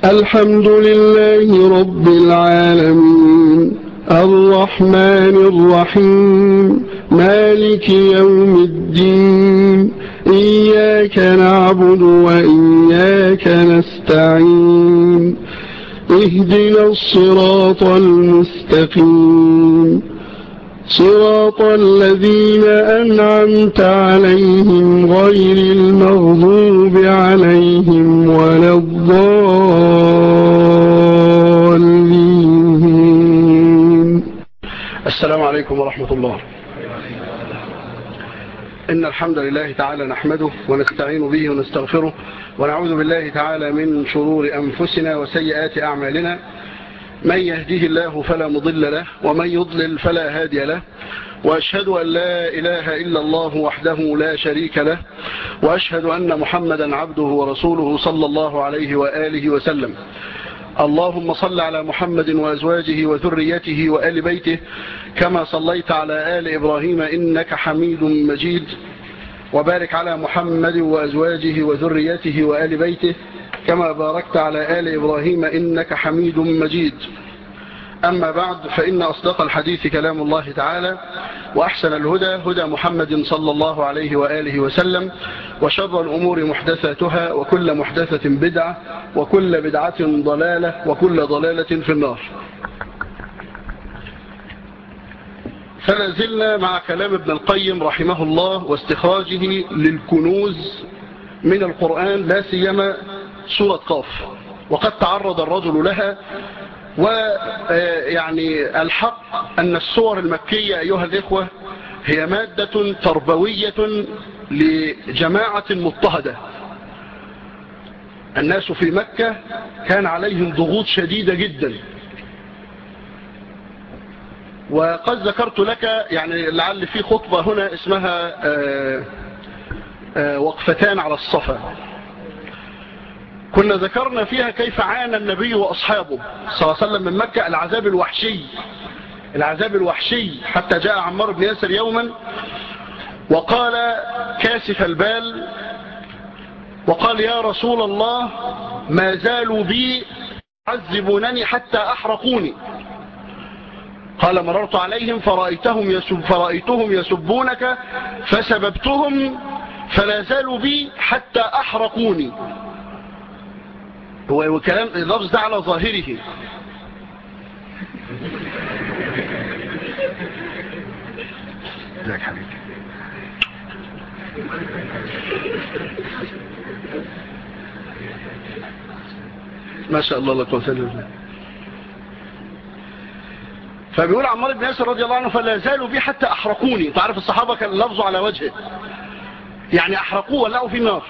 الحمد لله رب العالمين الرحمن الرحيم مالك يوم الدين إياك نعبد وإياك نستعين اهدنا الصراط المستقيم صراط الذين أنعمت عليهم غير المغضوب عليهم ولا الضالين السلام عليكم ورحمة الله إن الحمد لله تعالى نحمده ونستعين به ونستغفره ونعوذ بالله تعالى من شرور أنفسنا وسيئات أعمالنا من يهديه الله فلا مضل له ومن يضلل فلا هادي له وأشهد أن لا إله إلا الله وحده لا شريك له وأشهد أن محمدا عبده ورسوله صلى الله عليه وآله وسلم اللهم صل على محمد وأزواجه وذريته وآل بيته كما صليت على آل إبراهيم إنك حميد مجيد وبارك على محمد وأزواجه وذريته وآل بيته كما باركت على آل إبراهيم إنك حميد مجيد أما بعد فإن أصدق الحديث كلام الله تعالى وأحسن الهدى هدى محمد صلى الله عليه وآله وسلم وشر الأمور محدثاتها وكل محدثة بدعة وكل بدعة ضلالة وكل ضلالة في النار فلازلنا مع كلام ابن القيم رحمه الله واستخراجه للكنوز من القرآن لا سيما سورة قاف وقد تعرض الرجل لها ويعني الحق أن السور المكية أيها الإخوة هي مادة تربوية لجماعة مضطهدة الناس في مكة كان عليهم ضغوط شديدة جدا وقد ذكرت لك يعني لعل في خطبة هنا اسمها وقفتان على الصفا كنا ذكرنا فيها كيف عانى النبي وأصحابه صلى الله عليه وسلم من مكة العذاب الوحشي العذاب الوحشي حتى جاء عمار بن ياسر يوما وقال كاسف البال وقال يا رسول الله ما زالوا بي يعذبونني حتى أحرقوني قال مررت عليهم فرأيتهم, يسب فرأيتهم يسبونك فسببتهم فلا زالوا بي حتى أحرقوني هو كلام اللفظ ده على ظاهره ازيك حبيبي ما شاء الله لا قوه الا بالله فبيقول عمار بن ياسر رضي الله عنه فلا زالوا بي حتى احرقوني تعرف الصحابه كان لفظه على وجهه يعني احرقوه ولقوا في النار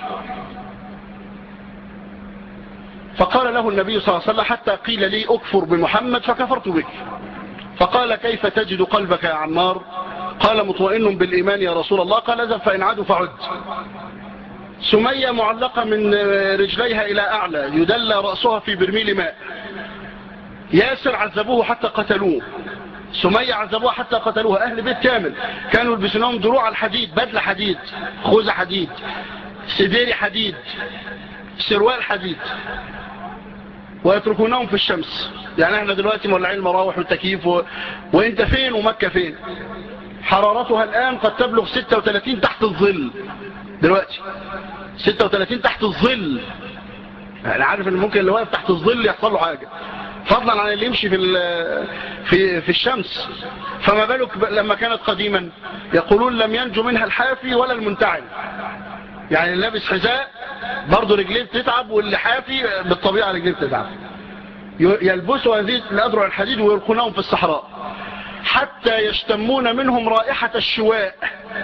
فقال له النبي صلى الله عليه وسلم حتى قيل لي أكفر بمحمد فكفرت بك فقال كيف تجد قلبك يا عمار قال مطمئن بالإيمان يا رسول الله قال اذهب فإن عدوا فعد سمية معلقة من رجليها إلى أعلى يدلى رأسها في برميل ماء ياسر عذبوه حتى قتلوه سمية عذبوها حتى قتلوها أهل بيت كامل كانوا يلبسونهم دروع الحديد بدل حديد خوذة حديد سديري حديد سروال حديد ويتركونهم في الشمس يعني احنا دلوقتي مولعين المراوح والتكييف و... وانت فين ومكة فين حرارتها الآن قد تبلغ 36 تحت الظل دلوقتي 36 تحت الظل انا عارف ان ممكن اللي واقف تحت الظل يحصل له حاجة فضلا عن اللي يمشي في في في الشمس فما بالك لما كانت قديما يقولون لم ينجو منها الحافي ولا المنتعل يعني اللي لابس حذاء برضه رجليه بتتعب واللي حافي بالطبيعة رجليه بتتعب يلبسوا هذه الأذرع الحديد ويركونهم في الصحراء حتى يشتمون منهم رائحة الشواء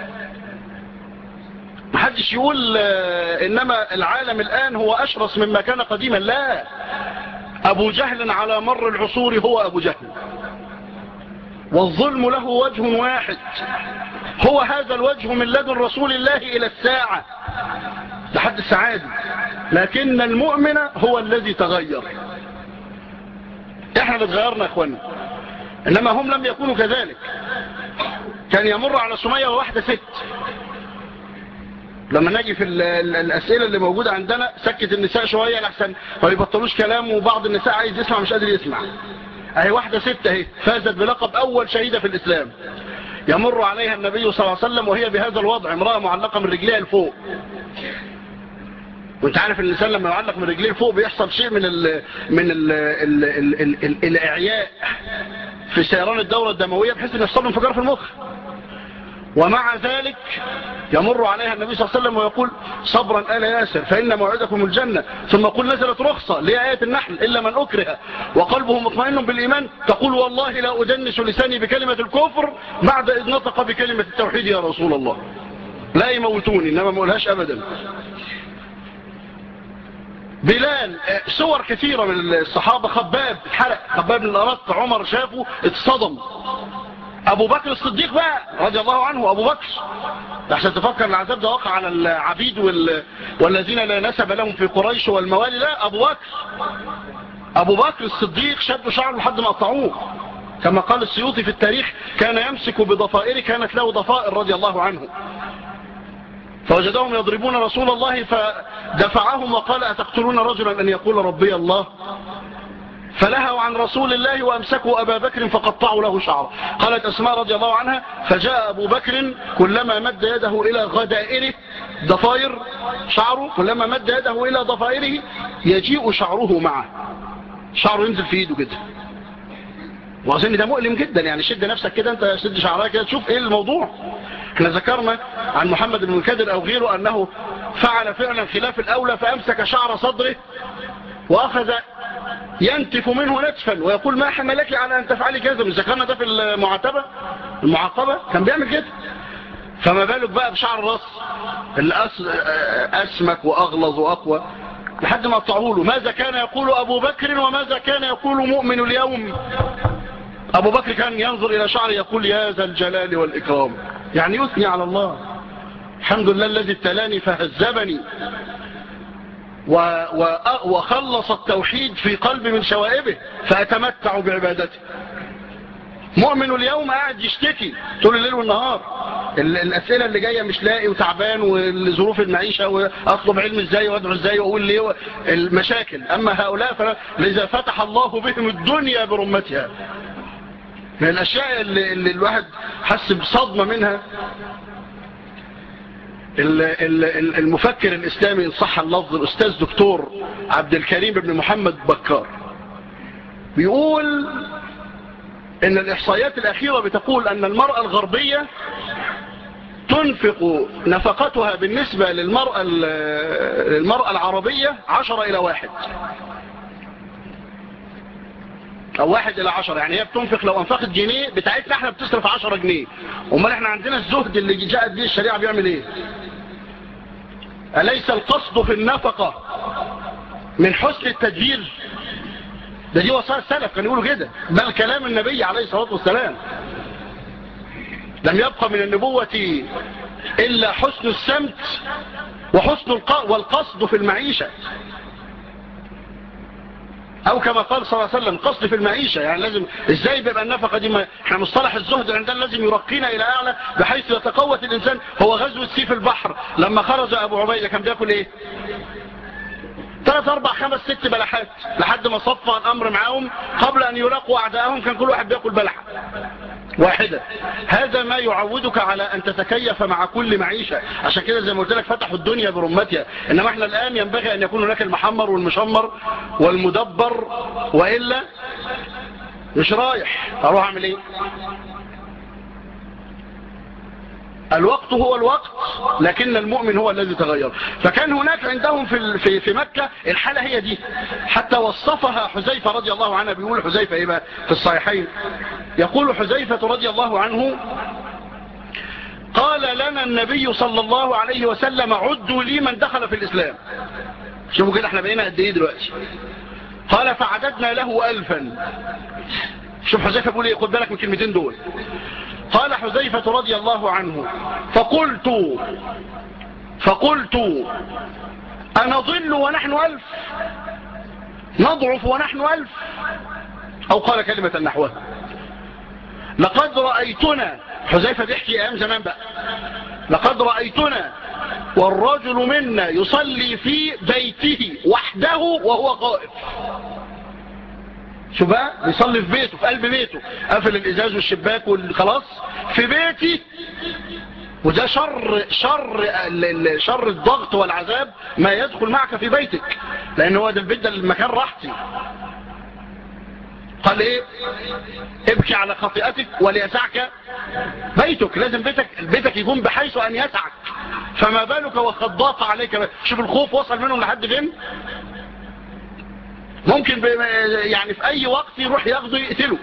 محدش يقول إنما العالم الآن هو أشرس مما كان قديما لا أبو جهل على مر العصور هو أبو جهل والظلم له وجه واحد هو هذا الوجه من لدن رسول الله إلى الساعة لحد السعادة لكن المؤمن هو الذي تغير احنا اللي اتغيرنا يا اخوانا انما هم لم يكونوا كذلك كان يمر على سمية وواحدة ست لما نجي في الأسئلة اللي موجودة عندنا سكت النساء شوية لحسن ما يبطلوش كلام وبعض النساء عايز يسمع مش قادر يسمع اهي واحدة ست اهي فازت بلقب أول شهيدة في الإسلام يمر عليها النبي صلى الله عليه وسلم وهي بهذا الوضع امرأة معلقة من رجليها لفوق وانت عارف الانسان لما يعلق من رجليه لفوق بيحصل شيء من ال من ال ال ال ال ال الاعياء في سيران الدورة الدموية بحيث ان يحصل انفجار في المخ ومع ذلك يمر عليها النبي صلى الله عليه وسلم ويقول صبرا آل ياسر فإن موعدكم الجنة ثم يقول نزلت رخصة لآية النحل إلا من أكره وقلبه مطمئن بالإيمان تقول والله لا أدنس لساني بكلمة الكفر بعد إذ نطق بكلمة التوحيد يا رسول الله لا يموتوني إنما ما أقولهاش أبدا بلال صور كثيرة من الصحابة خباب حرق خباب من الأرط عمر شافه اتصدم ابو بكر الصديق بقى رضي الله عنه ابو بكر عشان تفكر العذاب ده وقع على العبيد وال... والذين لا نسب لهم في قريش والموالي لا ابو بكر ابو بكر الصديق شد شعره لحد ما قطعوه كما قال السيوطي في التاريخ كان يمسك بضفائر كانت له ضفائر رضي الله عنه فوجدهم يضربون رسول الله فدفعهم وقال أتقتلون رجلا أن يقول ربي الله فلهوا عن رسول الله وأمسكوا أبا بكر فقطعوا له شعره قالت أسماء رضي الله عنها فجاء أبو بكر كلما مد يده إلى غدائره ضفائر شعره كلما مد يده إلى ضفائره يجيء شعره معه شعره ينزل في ايده كده وأظن ده مؤلم جدا يعني شد نفسك كده انت شد شعرها كده تشوف ايه الموضوع احنا ذكرنا عن محمد بن الكادر او غيره انه فعل فعلا خلاف الاولى فامسك شعر صدره واخذ ينتف منه نتفا ويقول ما حملك على أن تفعلي كذا مش ذكرنا ده في المعاتبة المعاقبة كان بيعمل كده فما بالك بقى بشعر الراس اللي أسمك وأغلظ وأقوى لحد ما قطعوا له ماذا كان يقول أبو بكر وماذا كان يقول مؤمن اليوم أبو بكر كان ينظر إلى شعره يقول يا ذا الجلال والإكرام يعني يثني على الله الحمد لله الذي ابتلاني فهذبني وخلص التوحيد في قلب من شوائبه فأتمتع بعبادته مؤمن اليوم قاعد يشتكي طول الليل والنهار الأسئلة اللي جاية مش لاقي وتعبان وظروف المعيشة وأطلب علم ازاي وادعو ازاي وأقول ليه المشاكل أما هؤلاء فلذا فتح الله بهم الدنيا برمتها من الأشياء اللي, اللي الواحد حس بصدمة منها المفكر الإسلامي إن صح اللفظ الأستاذ دكتور عبد الكريم بن محمد بكار بيقول إن الإحصائيات الأخيرة بتقول أن المرأة الغربية تنفق نفقتها بالنسبة للمرأة, للمرأة العربية عشرة إلى واحد أو واحد إلى عشرة يعني هي بتنفق لو أنفقت جنيه بتاعتنا احنا بتصرف عشرة جنيه امال احنا عندنا الزهد اللي جاءت به الشريعة بيعمل ايه أليس القصد في النفقة من حسن التدبير ده دي وصايا السلف كانوا يقولوا كده بل كلام النبي عليه الصلاة والسلام لم يبقى من النبوة إلا حسن السمت وحسن والقصد في المعيشة او كما قال صلى الله عليه وسلم قصد في المعيشة يعني لازم ازاي بيبقى النفقة دي ما احنا مصطلح الزهد عندنا لازم يرقينا الى اعلى بحيث يتقوت الانسان هو غزو السيف البحر لما خرج ابو عبيدة كان بياكل ايه ثلاث اربع خمس ست بلحات لحد ما صفى الامر معاهم قبل ان يلاقوا اعدائهم كان كل واحد بياكل بلحة واحدة هذا ما يعودك على أن تتكيف مع كل معيشة عشان كده زي ما قلت لك فتحوا الدنيا برمتها إنما احنا الآن ينبغي أن يكون هناك المحمر والمشمر والمدبر وإلا مش رايح أروح أعمل إيه الوقت هو الوقت لكن المؤمن هو الذي تغير فكان هناك عندهم في في في مكة الحالة هي دي حتى وصفها حذيفة رضي الله عنه بيقول حذيفة إيه بقى في الصحيحين يقول حذيفة رضي الله عنه قال لنا النبي صلى الله عليه وسلم عدوا لي من دخل في الإسلام شوفوا كده احنا بقينا قد ايه دلوقتي قال فعددنا له ألفا شوف حذيفة بيقول ايه خد بالك من كلمتين دول قال حذيفة رضي الله عنه فقلت فقلت أنضل ونحن ألف نضعف ونحن ألف أو قال كلمة نحوها لقد رأيتنا حذيفة بيحكي أيام زمان بقى لقد رأيتنا والرجل منا يصلي في بيته وحده وهو قائم شو بقى يصلي في بيته في قلب بيته قفل الازاز والشباك والخلاص في بيتي وده شر شر شر الضغط والعذاب ما يدخل معك في بيتك لان هو ده البيت ده المكان راحتي قال ايه ابكي على خطيئتك وليسعك بيتك لازم بيتك بيتك يكون بحيث ان يسعك فما بالك وقد ضاق عليك شوف الخوف وصل منهم لحد فين ممكن يعني في اي وقت يروح ياخده يقتله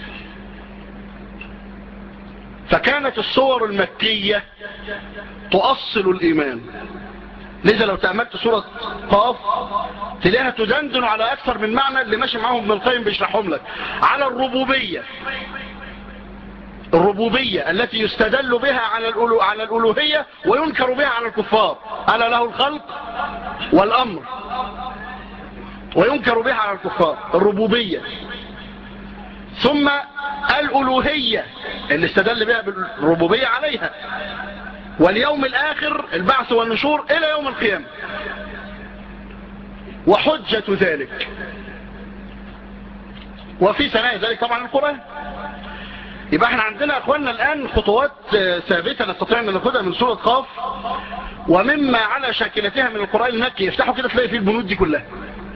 فكانت الصور المكية تؤصل الإيمان لذا لو تأملت سورة قاف تلاقيها تدندن على أكثر من معنى اللي ماشي معاهم ابن القيم بيشرحهم لك على الربوبية الربوبية التي يستدل بها على الألو على الألوهية وينكر بها على الكفار ألا له الخلق والأمر وينكر بها على الكفار الربوبية ثم الألوهية اللي استدل بها بالربوبية عليها واليوم الآخر البعث والنشور إلى يوم القيامة وحجة ذلك وفي ثناء ذلك طبعا القرآن يبقى احنا عندنا اخواننا الآن خطوات ثابتة نستطيع ان ناخدها من سورة قاف ومما على شاكلتها من القرآن المكي يفتحوا كده تلاقي فيه البنود دي كلها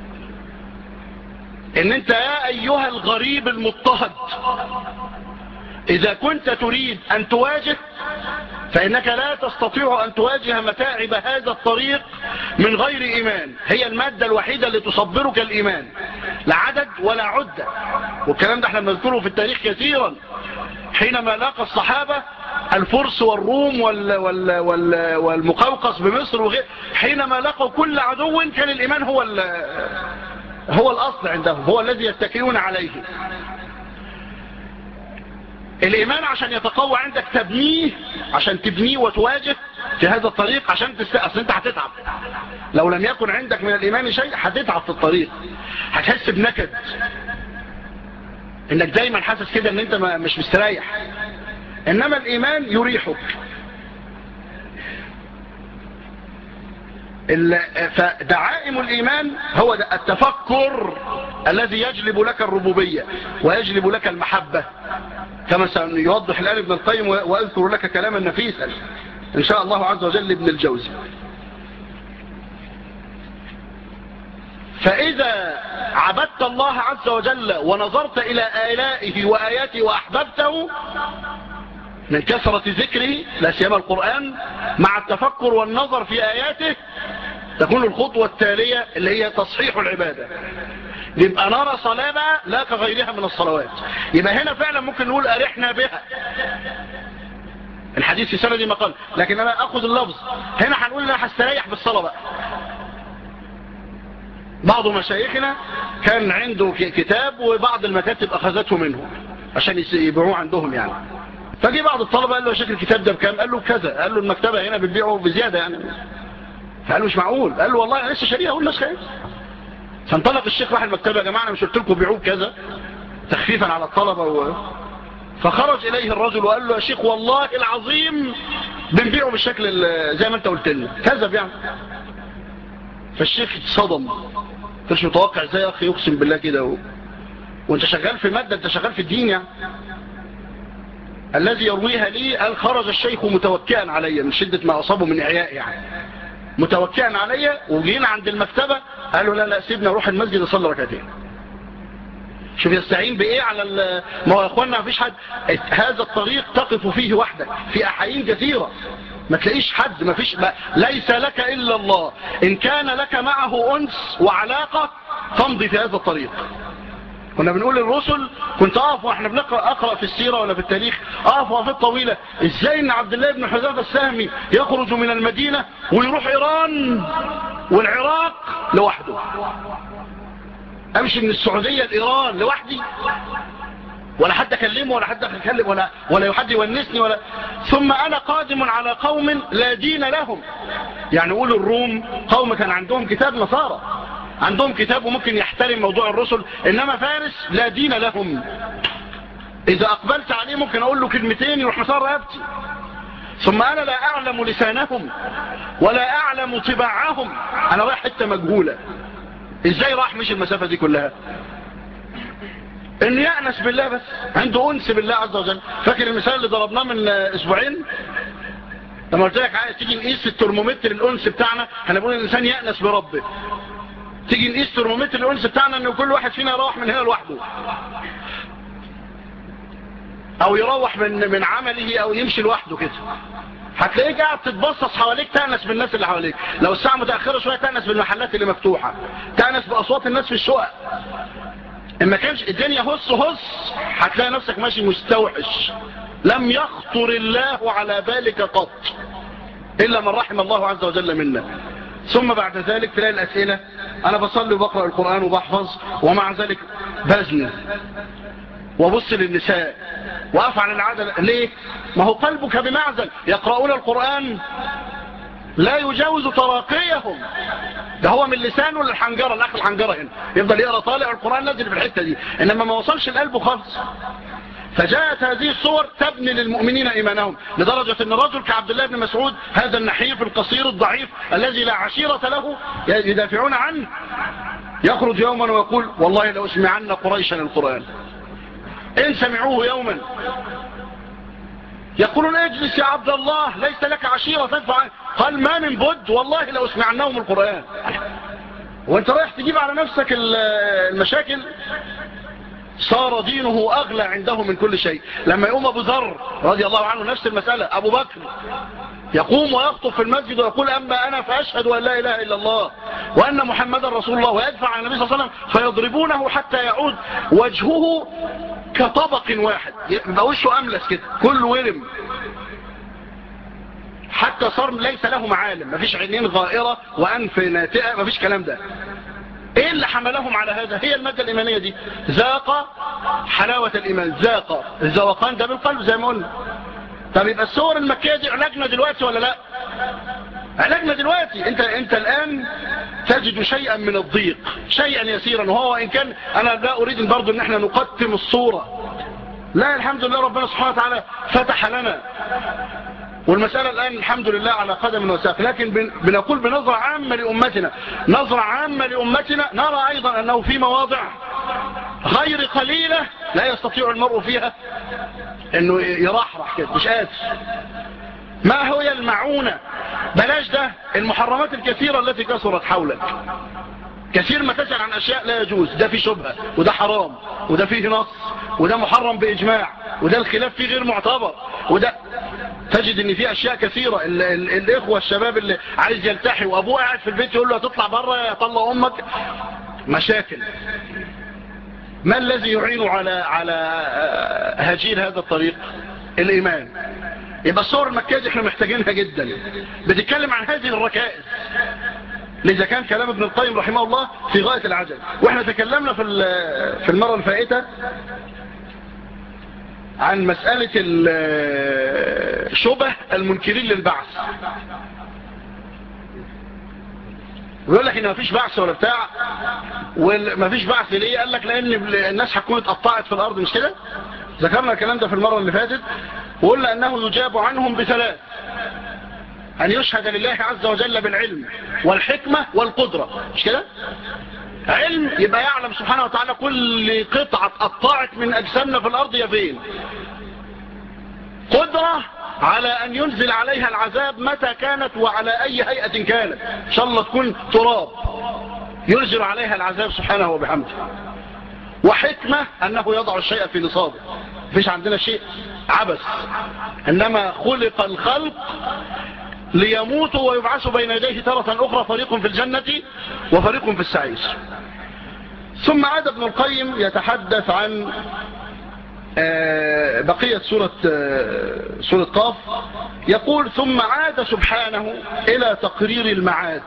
ان انت يا ايها الغريب المضطهد اذا كنت تريد ان تواجه فانك لا تستطيع ان تواجه متاعب هذا الطريق من غير ايمان هي المادة الوحيدة اللي تصبرك الايمان لا عدد ولا عدة والكلام ده احنا بنذكره في التاريخ كثيرا حينما لاقى الصحابة الفرس والروم وال وال وال والمقوقص بمصر وغير حينما لقوا كل عدو كان الإيمان هو هو الأصل عندهم هو الذي يتكئون عليه الإيمان عشان يتقوى عندك تبنيه عشان تبنيه وتواجه في هذا الطريق عشان تست... أصل انت هتتعب لو لم يكن عندك من الإيمان شيء هتتعب في الطريق هتحس بنكد انك دايما حاسس كده ان انت مش مستريح انما الإيمان يريحك فدعائم الإيمان هو التفكر الذي يجلب لك الربوبية ويجلب لك المحبة كما سيوضح الآن ابن القيم وأذكر لك كلاما نفيسا إن شاء الله عز وجل ابن الجوزي فإذا عبدت الله عز وجل ونظرت إلى آلائه وآياته وأحببته من كثرة ذكره لا سيما القرآن مع التفكر والنظر في آياته تكون الخطوة التالية اللي هي تصحيح العبادة يبقى نرى صلاة لا كغيرها من الصلوات يبقى هنا فعلا ممكن نقول أرحنا بها الحديث في سندي ما قال لكن أنا أخذ اللفظ هنا هنقول أنا هستريح بالصلاة بقى بعض مشايخنا كان عنده كتاب وبعض المكاتب أخذته منه عشان يبيعوه عندهم يعني فجي بعض الطلبة قال له يا شيخ الكتاب ده بكام قال له كذا قال له المكتبة هنا بتبيعه بزيادة يعني فقال له مش معقول قال له والله انا لسه شاريه اقول الناس خايف فانطلق الشيخ راح المكتبة يا جماعة انا مش قلت لكم بيعوه كذا تخفيفا على الطلبة و... فخرج اليه الرجل وقال له يا شيخ والله العظيم بنبيعه بالشكل زي ما انت قلت لنا كذب يعني فالشيخ اتصدم مش متوقع ازاي يا اخي يقسم بالله كده و... وانت شغال في مادة انت شغال في الدين يعني الذي يرويها لي قال خرج الشيخ متوكئا علي من شدة ما أصابه من إعياء يعني متوكئا علي وجينا عند المكتبة قالوا لا لا سيبنا روح المسجد يصلي ركعتين شوف يستعين بايه على ما هو يا اخوانا مفيش حد هذا الطريق تقف فيه وحدك في احايين كثيرة ما تلاقيش حد ما فيش ما ليس لك الا الله ان كان لك معه انس وعلاقة تمضي في هذا الطريق كنا بنقول الرسل كنت اقف واحنا بنقرأ اقرأ في السيرة ولا في التاريخ اقف وقفات طويلة ازاي ان عبد الله بن حذافة السهمي يخرج من المدينة ويروح ايران والعراق لوحده امشي من السعودية لايران لوحدي ولا حد اكلمه ولا حد اكلم ولا ولا حد يونسني ولا ثم انا قادم على قوم لا دين لهم يعني قول الروم قوم كان عندهم كتاب نصارى عندهم كتاب وممكن يحترم موضوع الرسل انما فارس لا دين لهم اذا اقبلت عليه ممكن اقول له كلمتين يروح مسار رقبتي ثم أنا لا أعلم لسانهم ولا أعلم طباعهم أنا رايح حتة مجهولة إزاي راح مش المسافة دي كلها إن يأنس بالله بس عنده أنس بالله عز وجل فاكر المثال اللي ضربناه من أسبوعين لما قلت لك عايز تيجي نقيس الترمومتر الأنس بتاعنا احنا بنقول الإنسان يأنس بربه تيجي نقيس ترمومتر الأنس بتاعنا إن كل واحد فينا يروح من هنا لوحده او يروح من من عمله او يمشي لوحده كده هتلاقيك قاعد تتبصص حواليك تأنس بالناس اللي حواليك لو الساعة متأخرة شوية تأنس بالمحلات اللي مفتوحة تأنس بأصوات الناس في الشقق اما كانش الدنيا هص هص هتلاقي نفسك ماشي مستوحش لم يخطر الله على بالك قط إلا من رحم الله عز وجل منا ثم بعد ذلك تلاقي الأسئلة أنا بصلي وبقرأ القرآن وبحفظ ومع ذلك بزن وبص للنساء وأفعل العادة ليه ما هو قلبك بمعزل يقرؤون القرآن لا يجاوز تراقيهم ده هو من لسانه للحنجرة الأخ الحنجرة هنا يفضل يقرأ طالع القرآن نازل في الحتة دي إنما ما وصلش لقلبه خالص فجاءت هذه الصور تبني للمؤمنين إيمانهم لدرجة أن رجل كعبد الله بن مسعود هذا النحيف القصير الضعيف الذي لا عشيرة له يدافعون عنه يخرج يوما ويقول والله لو اسمعنا قريشا القرآن إن سمعوه يوما يقولون اجلس يا عبد الله ليس لك عشيرة تدفع قال ما من بد والله لو اسمعناهم القرآن وانت رايح تجيب على نفسك المشاكل صار دينه أغلى عنده من كل شيء لما يقوم أبو ذر رضي الله عنه نفس المسألة أبو بكر يقوم ويخطب في المسجد ويقول أما أنا فأشهد أن لا إله إلا الله وأن محمد رسول الله ويدفع عن النبي صلى الله عليه وسلم فيضربونه حتى يعود وجهه كطبق واحد يبقى وشه أملس كده كل ورم حتى صار ليس له معالم مفيش عينين غائرة وأنف ناتئة مفيش كلام ده ايه اللي حملهم على هذا هي المادة الإيمانية دي ذاق حلاوة الإيمان ذاق الزوقان ده بالقلب زي ما قلنا طب يبقى الصور المكية دي علاجنا دلوقتي ولا لا علاجنا دلوقتي انت, انت الآن تجد شيئا من الضيق شيئا يسيرا وهو إن كان أنا لا أريد برضو ان احنا نقدم الصورة لا الحمد لله ربنا سبحانه وتعالى فتح لنا والمسألة الآن الحمد لله على قدم وساق لكن بنقول بنظرة عامة لأمتنا نظرة عامة لأمتنا نرى أيضا أنه في مواضع غير قليلة لا يستطيع المرء فيها أنه يرحرح كده مش قادر ما هو المعونة بلاش ده المحرمات الكثيرة التي كثرت حولك كثير ما تسأل عن أشياء لا يجوز ده في شبهة وده حرام وده فيه نص وده محرم بإجماع وده الخلاف فيه غير معتبر وده تجد ان في اشياء كثيرة ال ال الاخوة الشباب اللي عايز يلتحي وابوه قاعد في البيت يقول له هتطلع بره يا طلع امك مشاكل ما الذي يعين على على هجير هذا الطريق الايمان يبقى الصور المكية دي احنا محتاجينها جدا بتتكلم عن هذه الركائز لذا كان كلام ابن القيم رحمه الله في غاية العجل واحنا تكلمنا في في المرة الفائتة عن مسألة شبه المنكرين للبعث ويقول لك ان مفيش بعث ولا بتاع ومفيش بعث ليه قال لك لان الناس هتكون اتقطعت في الارض مش كده ذكرنا الكلام ده في المرة اللي فاتت وقلنا انه يجاب عنهم بثلاث ان يشهد لله عز وجل بالعلم والحكمة والقدرة مش كده علم يبقى يعلم سبحانه وتعالى كل قطعة قطعت من أجسامنا في الأرض يا فين قدرة على أن ينزل عليها العذاب متى كانت وعلى أي هيئة كانت إن شاء الله تكون تراب ينزل عليها العذاب سبحانه وبحمده وحكمة أنه يضع الشيء في نصابه فيش عندنا شيء عبث إنما خلق الخلق ليموتوا ويبعثوا بين يديه تارة أخرى فريق في الجنة وفريق في السعير ثم عاد ابن القيم يتحدث عن بقية سورة, سورة قاف يقول ثم عاد سبحانه إلى تقرير المعاد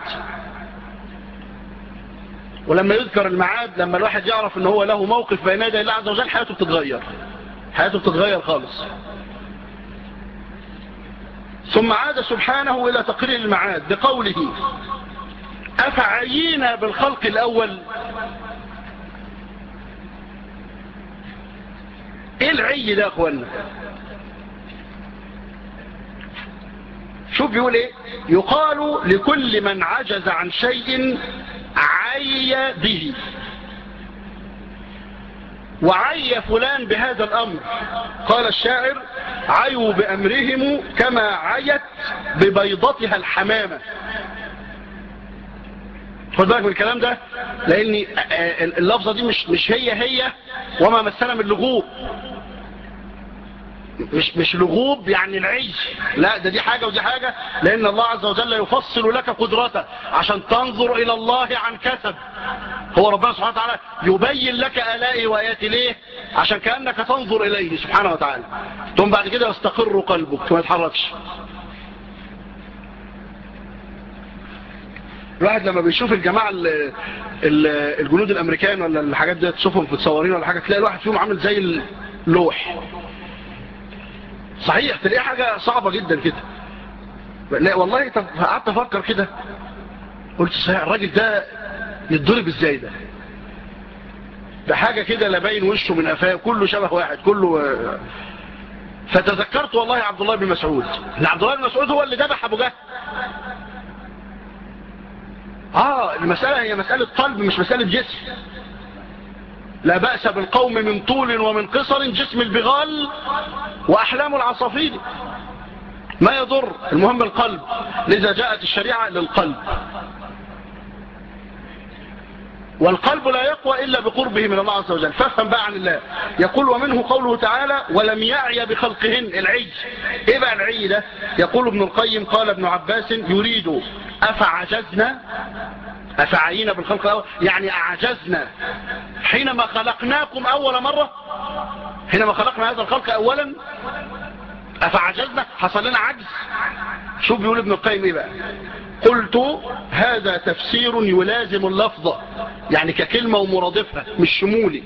ولما يذكر المعاد لما الواحد يعرف ان هو له موقف بين يدي الله عز وجل حياته بتتغير حياته بتتغير خالص ثم عاد سبحانه إلى تقرير المعاد بقوله أفعينا بالخلق الأول إيه العي ده أخوانا شوف بيقول ايه يقال لكل من عجز عن شيء عي به وعي فلان بهذا الأمر قال الشاعر عيوا بأمرهم كما عيت ببيضتها الحمامة خد بالك من الكلام ده لأن اللفظة دي مش, مش هي هي وما مثلا من لغوب مش, مش لغوب يعني العي لا ده دي حاجة ودي حاجة لأن الله عز وجل يفصل لك قدرته عشان تنظر إلى الله عن كسب هو ربنا سبحانه وتعالى يبين لك آلائي وآياتي ليه عشان كأنك تنظر إليه سبحانه وتعالى ثم بعد كده يستقر قلبك ما يتحركش الواحد لما بيشوف الجماعة ال ال الجنود الامريكان ولا الحاجات دي تشوفهم في تصورين ولا حاجة تلاقي الواحد فيهم عامل زي اللوح صحيح تلاقيه حاجة صعبة جدا كده لا والله طب قعدت افكر كده قلت صحيح الراجل ده يتضرب ازاي ده ده حاجة كده لا باين وشه من قفاه كله شبه واحد كله فتذكرت والله عبد الله بن مسعود ان عبد الله بن مسعود هو اللي ذبح ابو جهل اه المسألة هي مسألة قلب مش مسألة جسم لا بأس بالقوم من طول ومن قصر جسم البغال وأحلام العصافير ما يضر المهم القلب لذا جاءت الشريعة للقلب والقلب لا يقوى إلا بقربه من الله عز وجل فافهم بقى عن الله يقول ومنه قوله تعالى ولم يعي بخلقهن العي ايه بقى العي ده يقول ابن القيم قال ابن عباس يريد أفعجزنا أفعينا بالخلق أول يعني أعجزنا حينما خلقناكم أول مرة حينما خلقنا هذا الخلق أولا أفعجزنا حصل لنا عجز شو بيقول ابن القيم ايه بقى قلت هذا تفسير يلازم اللفظة يعني ككلمة ومرادفها مش شمولي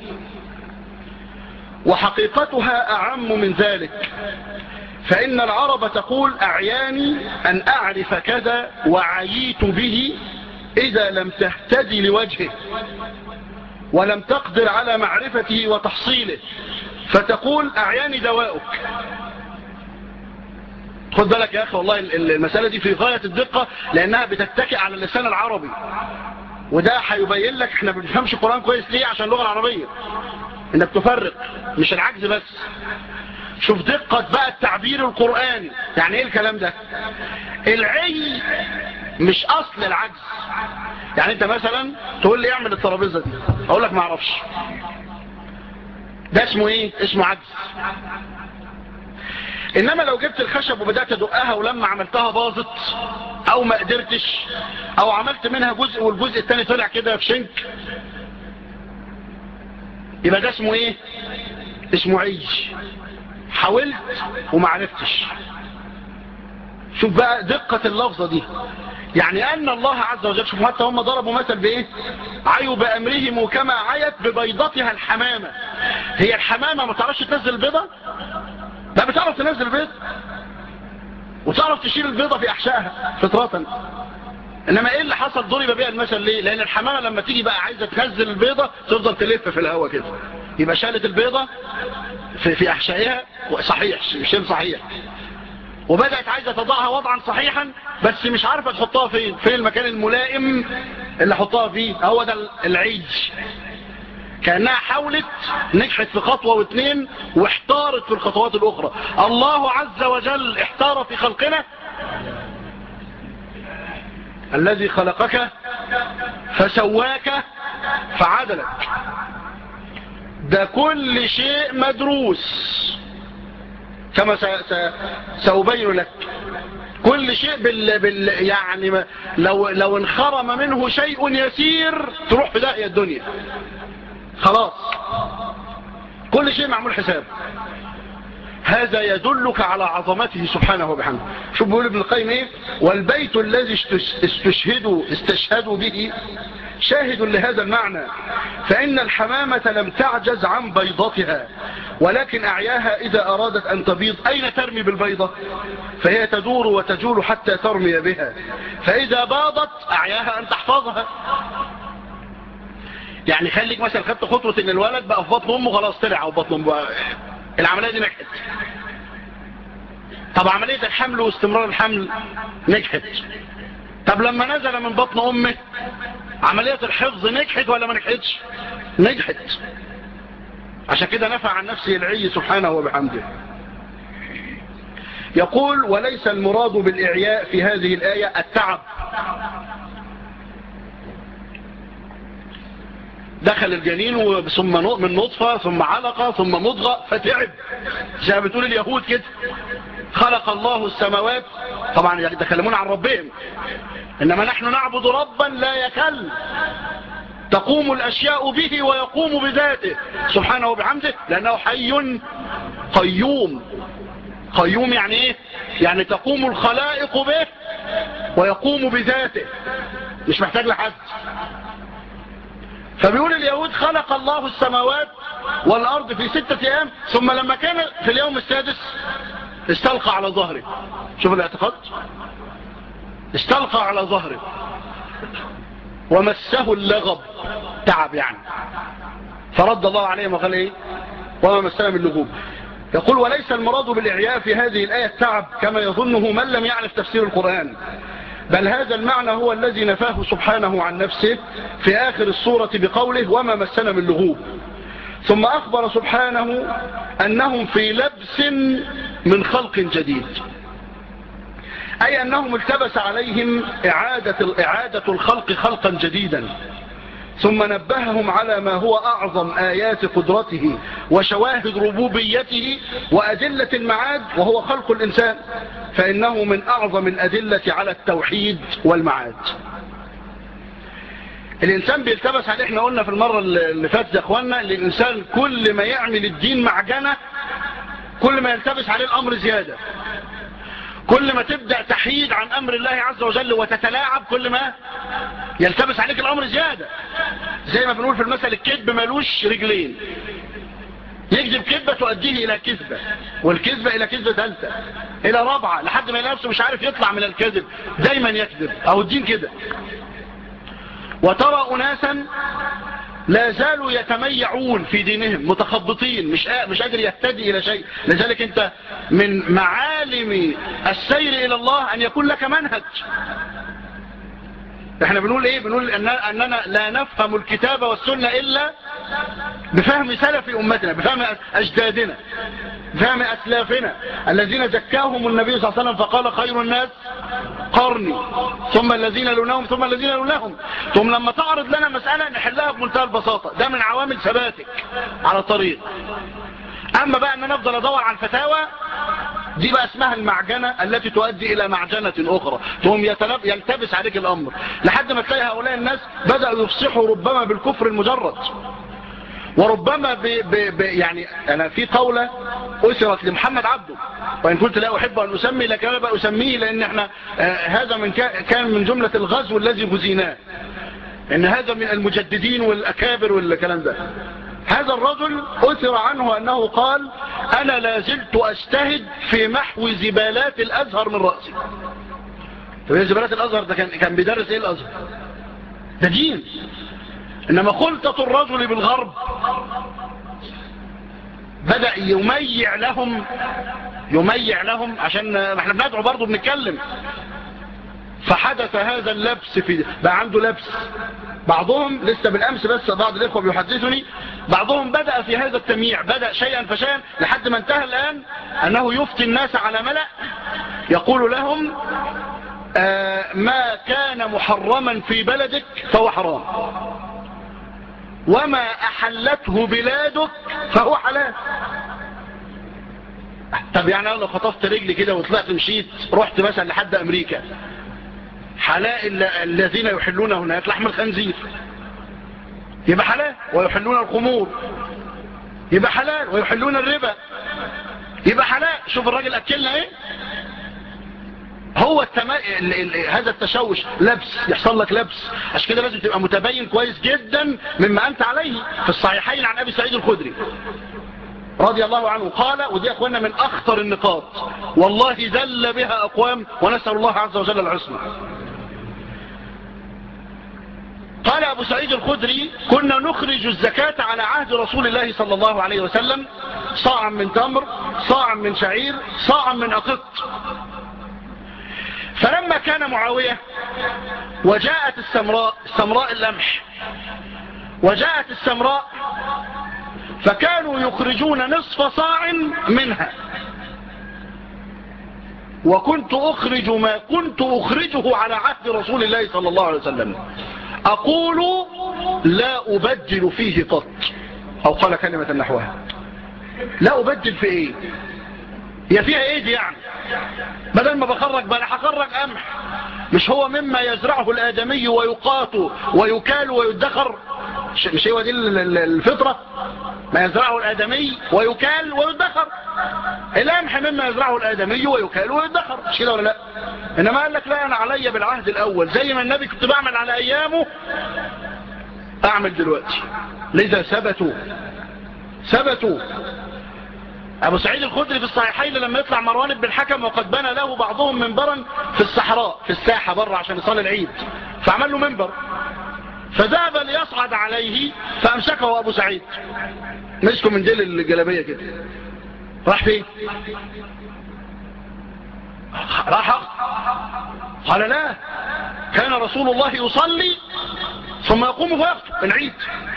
وحقيقتها أعم من ذلك فإن العرب تقول أعياني أن أعرف كذا وعييت به إذا لم تهتدي لوجهه ولم تقدر على معرفته وتحصيله فتقول أعياني دواؤك خد بالك يا أخي والله المسألة دي في غاية الدقة لأنها بتتكئ على اللسان العربي وده هيبين لك احنا بنفهمش القرآن كويس ليه عشان اللغة العربية انك تفرق مش العجز بس شوف دقة بقى التعبير القرآني يعني ايه الكلام ده العي مش اصل العجز يعني انت مثلا تقول لي اعمل الترابيزة دي اقول لك ما اعرفش ده اسمه ايه اسمه عجز انما لو جبت الخشب وبدأت ادقها ولما عملتها باظت او ما قدرتش او عملت منها جزء والجزء التاني طلع كده في شنك يبقى ده اسمه ايه اسمه عيش حاولت وما عرفتش شوف بقى دقة اللفظة دي يعني أن الله عز وجل شوف حتى هم ضربوا مثل بإيه عيوا بأمرهم كما عيت ببيضتها الحمامة هي الحمامة ما تعرفش تنزل البيضة لا بتعرف تنزل البيض وتعرف تشيل البيضة في أحشائها فطرة إنما إيه اللي حصل ضرب بيها المثل ليه لأن الحمامة لما تيجي بقى عايزة تنزل البيضة تفضل تلف في الهواء كده يبقى شالت البيضة في, في أحشائها صحيح شيء صحيح وبدأت عايزة تضعها وضعا صحيحا بس مش عارفة تحطها فين فين المكان الملائم اللي حطها فيه هو ده العيج كأنها حاولت نجحت في خطوة واثنين واحتارت في الخطوات الأخرى الله عز وجل احتار في خلقنا الذي خلقك فسواك فعدلك ده كل شيء مدروس كما سأبين لك كل شيء بال, بال يعني لو, لو انخرم منه شيء يسير تروح في داهية الدنيا خلاص كل شيء معمول حساب هذا يدلك على عظمته سبحانه وبحمده شوف بيقول ابن القيم ايه والبيت الذي استشهدوا استشهدوا به شاهد لهذا المعنى فإن الحمامة لم تعجز عن بيضتها ولكن أعياها إذا أرادت أن تبيض أين ترمي بالبيضة فهي تدور وتجول حتى ترمي بها فإذا باضت أعياها أن تحفظها يعني خليك مثلا خدت خطوة ان الولد بقى في بطن امه خلاص طلع او بطن امه العملية دي نجحت طب عملية الحمل واستمرار الحمل نجحت طب لما نزل من بطن امه عملية الحفظ نجحت ولا ما نجحتش نجحت عشان كده نفع عن نفسه العي سبحانه وبحمده يقول وليس المراد بالإعياء في هذه الآية التعب دخل الجنين ثم من نطفة ثم علقة ثم مضغة فتعب زي ما بتقول اليهود كده خلق الله السماوات طبعا يتكلمون عن ربهم إنما نحن نعبد ربا لا يكل تقوم الأشياء به ويقوم بذاته سبحانه وبحمده لأنه حي قيوم قيوم يعني ايه يعني تقوم الخلائق به ويقوم بذاته مش محتاج لحد فبيقول اليهود خلق الله السماوات والأرض في ستة أيام ثم لما كان في اليوم السادس استلقى على ظهره شوف الاعتقاد استلقى على ظهره ومسه اللغب تعب يعني فرد الله عليهم وقال ايه وما مسنا من لغوب يقول وليس المراد بالإعياء في هذه الآية التعب كما يظنه من لم يعرف تفسير القرآن بل هذا المعنى هو الذي نفاه سبحانه عن نفسه في آخر السورة بقوله وما مسنا من لغوب ثم أخبر سبحانه أنهم في لبس من خلق جديد أي أنهم التبس عليهم إعادة, إعادة الخلق خلقا جديدا ثم نبههم على ما هو أعظم آيات قدرته وشواهد ربوبيته وأدلة المعاد وهو خلق الإنسان فإنه من أعظم الأدلة على التوحيد والمعاد الإنسان بيلتبس عليه احنا قلنا في المرة اللي فاتت يا أخوانا الإنسان كل ما يعمل الدين معجنة كل ما يلتبس عليه الأمر زيادة كل ما تبدأ تحيد عن أمر الله عز وجل وتتلاعب كل ما يلتبس عليك الأمر زيادة زي ما بنقول في المثل الكذب ملوش رجلين يكذب كذبة تؤديه إلى كذبة والكذبة إلى كذبة ثالثة إلى رابعة لحد ما نفسه مش عارف يطلع من الكذب دايما يكذب أو الدين كده وترى أناسا لا زالوا يتميعون في دينهم متخبطين مش مش قادر يهتدي إلى شيء لذلك أنت من معالم السير إلى الله أن يكون لك منهج احنا بنقول ايه بنقول إن أننا لا نفهم الكتاب والسنة إلا بفهم سلف أمتنا بفهم أجدادنا بفهم أسلافنا الذين زكاهم النبي صلى الله عليه وسلم فقال خير الناس قرني ثم الذين لونهم ثم الذين لونهم ثم لما تعرض لنا مسألة نحلها بمنتهى البساطة ده من عوامل ثباتك على الطريق أما بقى أن نفضل أدور على الفتاوى دي بقى اسمها المعجنة التي تؤدي إلى معجنة أخرى ثم يلتبس عليك الأمر لحد ما تلاقي هؤلاء الناس بدأوا يفصحوا ربما بالكفر المجرد وربما ب ب ب يعني أنا في قولة أسرت لمحمد عبده وإن كنت لا أحب أن أسمي لكن أنا بقى أسميه لأن احنا آه هذا من كان من جملة الغزو الذي غزيناه إن هذا من المجددين والأكابر والكلام ده هذا الرجل أثر عنه أنه قال أنا لا زلت أجتهد في محو زبالات الأزهر من رأسي طب زبالات الأزهر ده كان, كان بيدرس إيه الأزهر ده دين إنما خلطة الرجل بالغرب بدأ يميع لهم يميع لهم عشان احنا بندعو برضو بنتكلم فحدث هذا اللبس في بقى عنده لبس بعضهم لسه بالأمس بس بعض الإخوة بيحدثني بعضهم بدأ في هذا التمييع بدأ شيئا فشيئا لحد ما انتهى الآن أنه يفتي الناس على ملأ يقول لهم آه ما كان محرما في بلدك فهو حرام وما أحلته بلادك فهو حلال طب يعني لو خطفت رجلي كده وطلعت مشيت رحت مثلا لحد أمريكا حلال الذين يحلون هناك لحم الخنزير يبقى حلال ويحلون الخمور يبقى حلال ويحلون الربا يبقى حلال شوف الراجل أكلنا ايه هو التما... ال... ال... هذا التشوش لبس يحصل لك لبس عشان كده لازم تبقى متبين كويس جدا مما أنت عليه في الصحيحين عن أبي سعيد الخدري رضي الله عنه قال ودي أخوانا من أخطر النقاط والله ذل بها أقوام ونسأل الله عز وجل العصمة قال أبو سعيد الخدري كنا نخرج الزكاة على عهد رسول الله صلى الله عليه وسلم صاعا من تمر صاعا من شعير صاعا من أقط فلما كان معاوية وجاءت السمراء السمراء اللمح وجاءت السمراء فكانوا يخرجون نصف صاع منها وكنت أخرج ما كنت أخرجه على عهد رسول الله صلى الله عليه وسلم أقول لا أبدل فيه قط أو قال كلمة نحوها لا أبدل في إيه هي فيها إيه دي يعني بدل ما بخرج بقى هخرج قمح مش هو مما يزرعه الآدمي ويقاط ويكال ويدخر مش هو دي الفطرة ما يزرعه الآدمي ويكال ويدخر القمح مما يزرعه الآدمي ويكال ويدخر مش كده ولا لا إنما قال لك لا أنا علي بالعهد الأول زي ما النبي كنت بعمل على أيامه أعمل دلوقتي لذا ثبتوا ثبتوا أبو سعيد الخدري في الصحيحين لما يطلع مروان بن الحكم وقد بنى له بعضهم منبرا في الصحراء في الساحة بره عشان يصلي العيد فعمل له منبر فذهب ليصعد عليه فأمسكه أبو سعيد مسكه من ديل الجلبية كده راح فين راح قال لا كان رسول الله يصلي ثم يقوم فيخطب العيد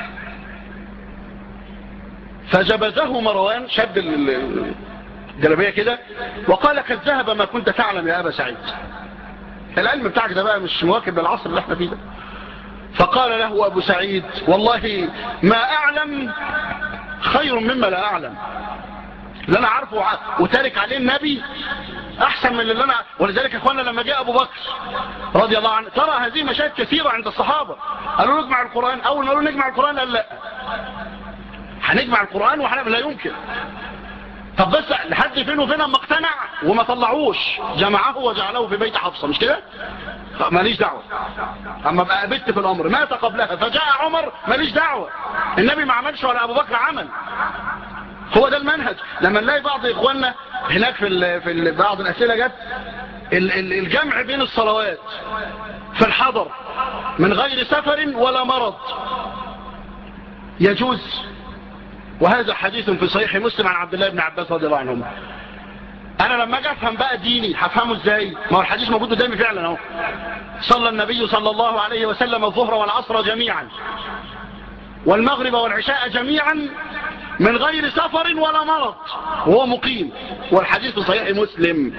فجبزه مروان شد الجلبية كده وقال قد ذهب ما كنت تعلم يا أبا سعيد العلم بتاعك ده بقى مش مواكب للعصر اللي احنا فيه ده فقال له أبو سعيد والله ما أعلم خير مما لا أعلم اللي أنا عارفه وتارك عليه النبي أحسن من اللي أنا ولذلك أخوانا لما جاء أبو بكر رضي الله عنه ترى هذه مشاهد كثيرة عند الصحابة قالوا نجمع القرآن أول ما قالوا نجمع القرآن قال لا هنجمع القرآن وحنا لا يمكن طب بس لحد فين وفين اما اقتنع وما طلعوش جمعه وجعله في بيت حفصة مش كده ماليش دعوة اما بقى بت في الامر مات قبلها فجاء عمر ماليش دعوة النبي ما عملش ولا ابو بكر عمل هو ده المنهج لما نلاقي بعض اخواننا هناك في ال في ال بعض الاسئله جت الجمع بين الصلوات في الحضر من غير سفر ولا مرض يجوز وهذا حديث في صحيح مسلم عن عبد الله بن عباس رضي الله عنهما انا لما اجي افهم بقى ديني هفهمه ازاي ما هو الحديث موجود قدامي فعلا اهو صلى النبي صلى الله عليه وسلم الظهر والعصر جميعا والمغرب والعشاء جميعا من غير سفر ولا مرض وهو مقيم والحديث في صحيح مسلم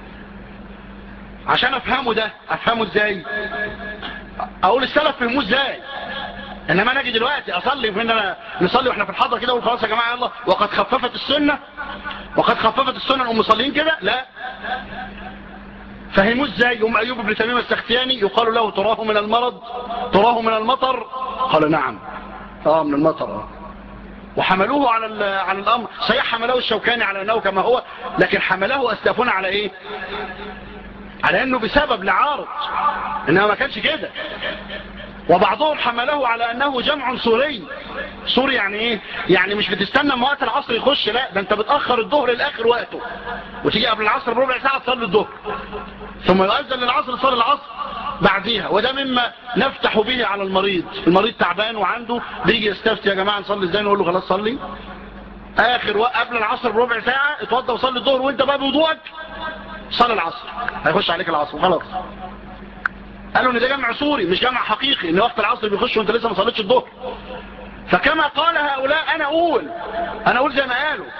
عشان افهمه ده افهمه ازاي اقول السلف فهموه ازاي انما انا اجي دلوقتي اصلي وإننا نصلي واحنا في الحضر كده وخلاص يا جماعه الله وقد خففت السنه وقد خففت السنه ام مصلين كده لا فهموا ازاي ام ايوب بن تميم السختياني يقال له تراه من المرض تراه من المطر قال نعم اه من المطر وحملوه على على الامر صحيح حمله الشوكاني على انه كما هو لكن حمله اسلافنا على ايه على انه بسبب لعارض انها ما كانش كده وبعضهم حمله على أنه جمع سوري سوري يعني إيه؟ يعني مش بتستنى وقت العصر يخش لا ده أنت بتأخر الظهر لآخر وقته وتيجي قبل العصر بربع ساعة تصلي الظهر ثم يؤذن للعصر تصلي العصر بعديها وده مما نفتح به على المريض المريض تعبان وعنده بيجي يستفتي يا جماعة نصلي ازاي نقول له خلاص صلي آخر وقت قبل العصر بربع ساعة اتوضى وصلي الظهر وانت بقى بوضوءك صلي العصر هيخش عليك العصر خلاص قالوا ان ده جمع سوري مش جمع حقيقي ان وقت العصر بيخش وانت لسه ما صليتش الظهر فكما قال هؤلاء انا اقول انا اقول زي ما قالوا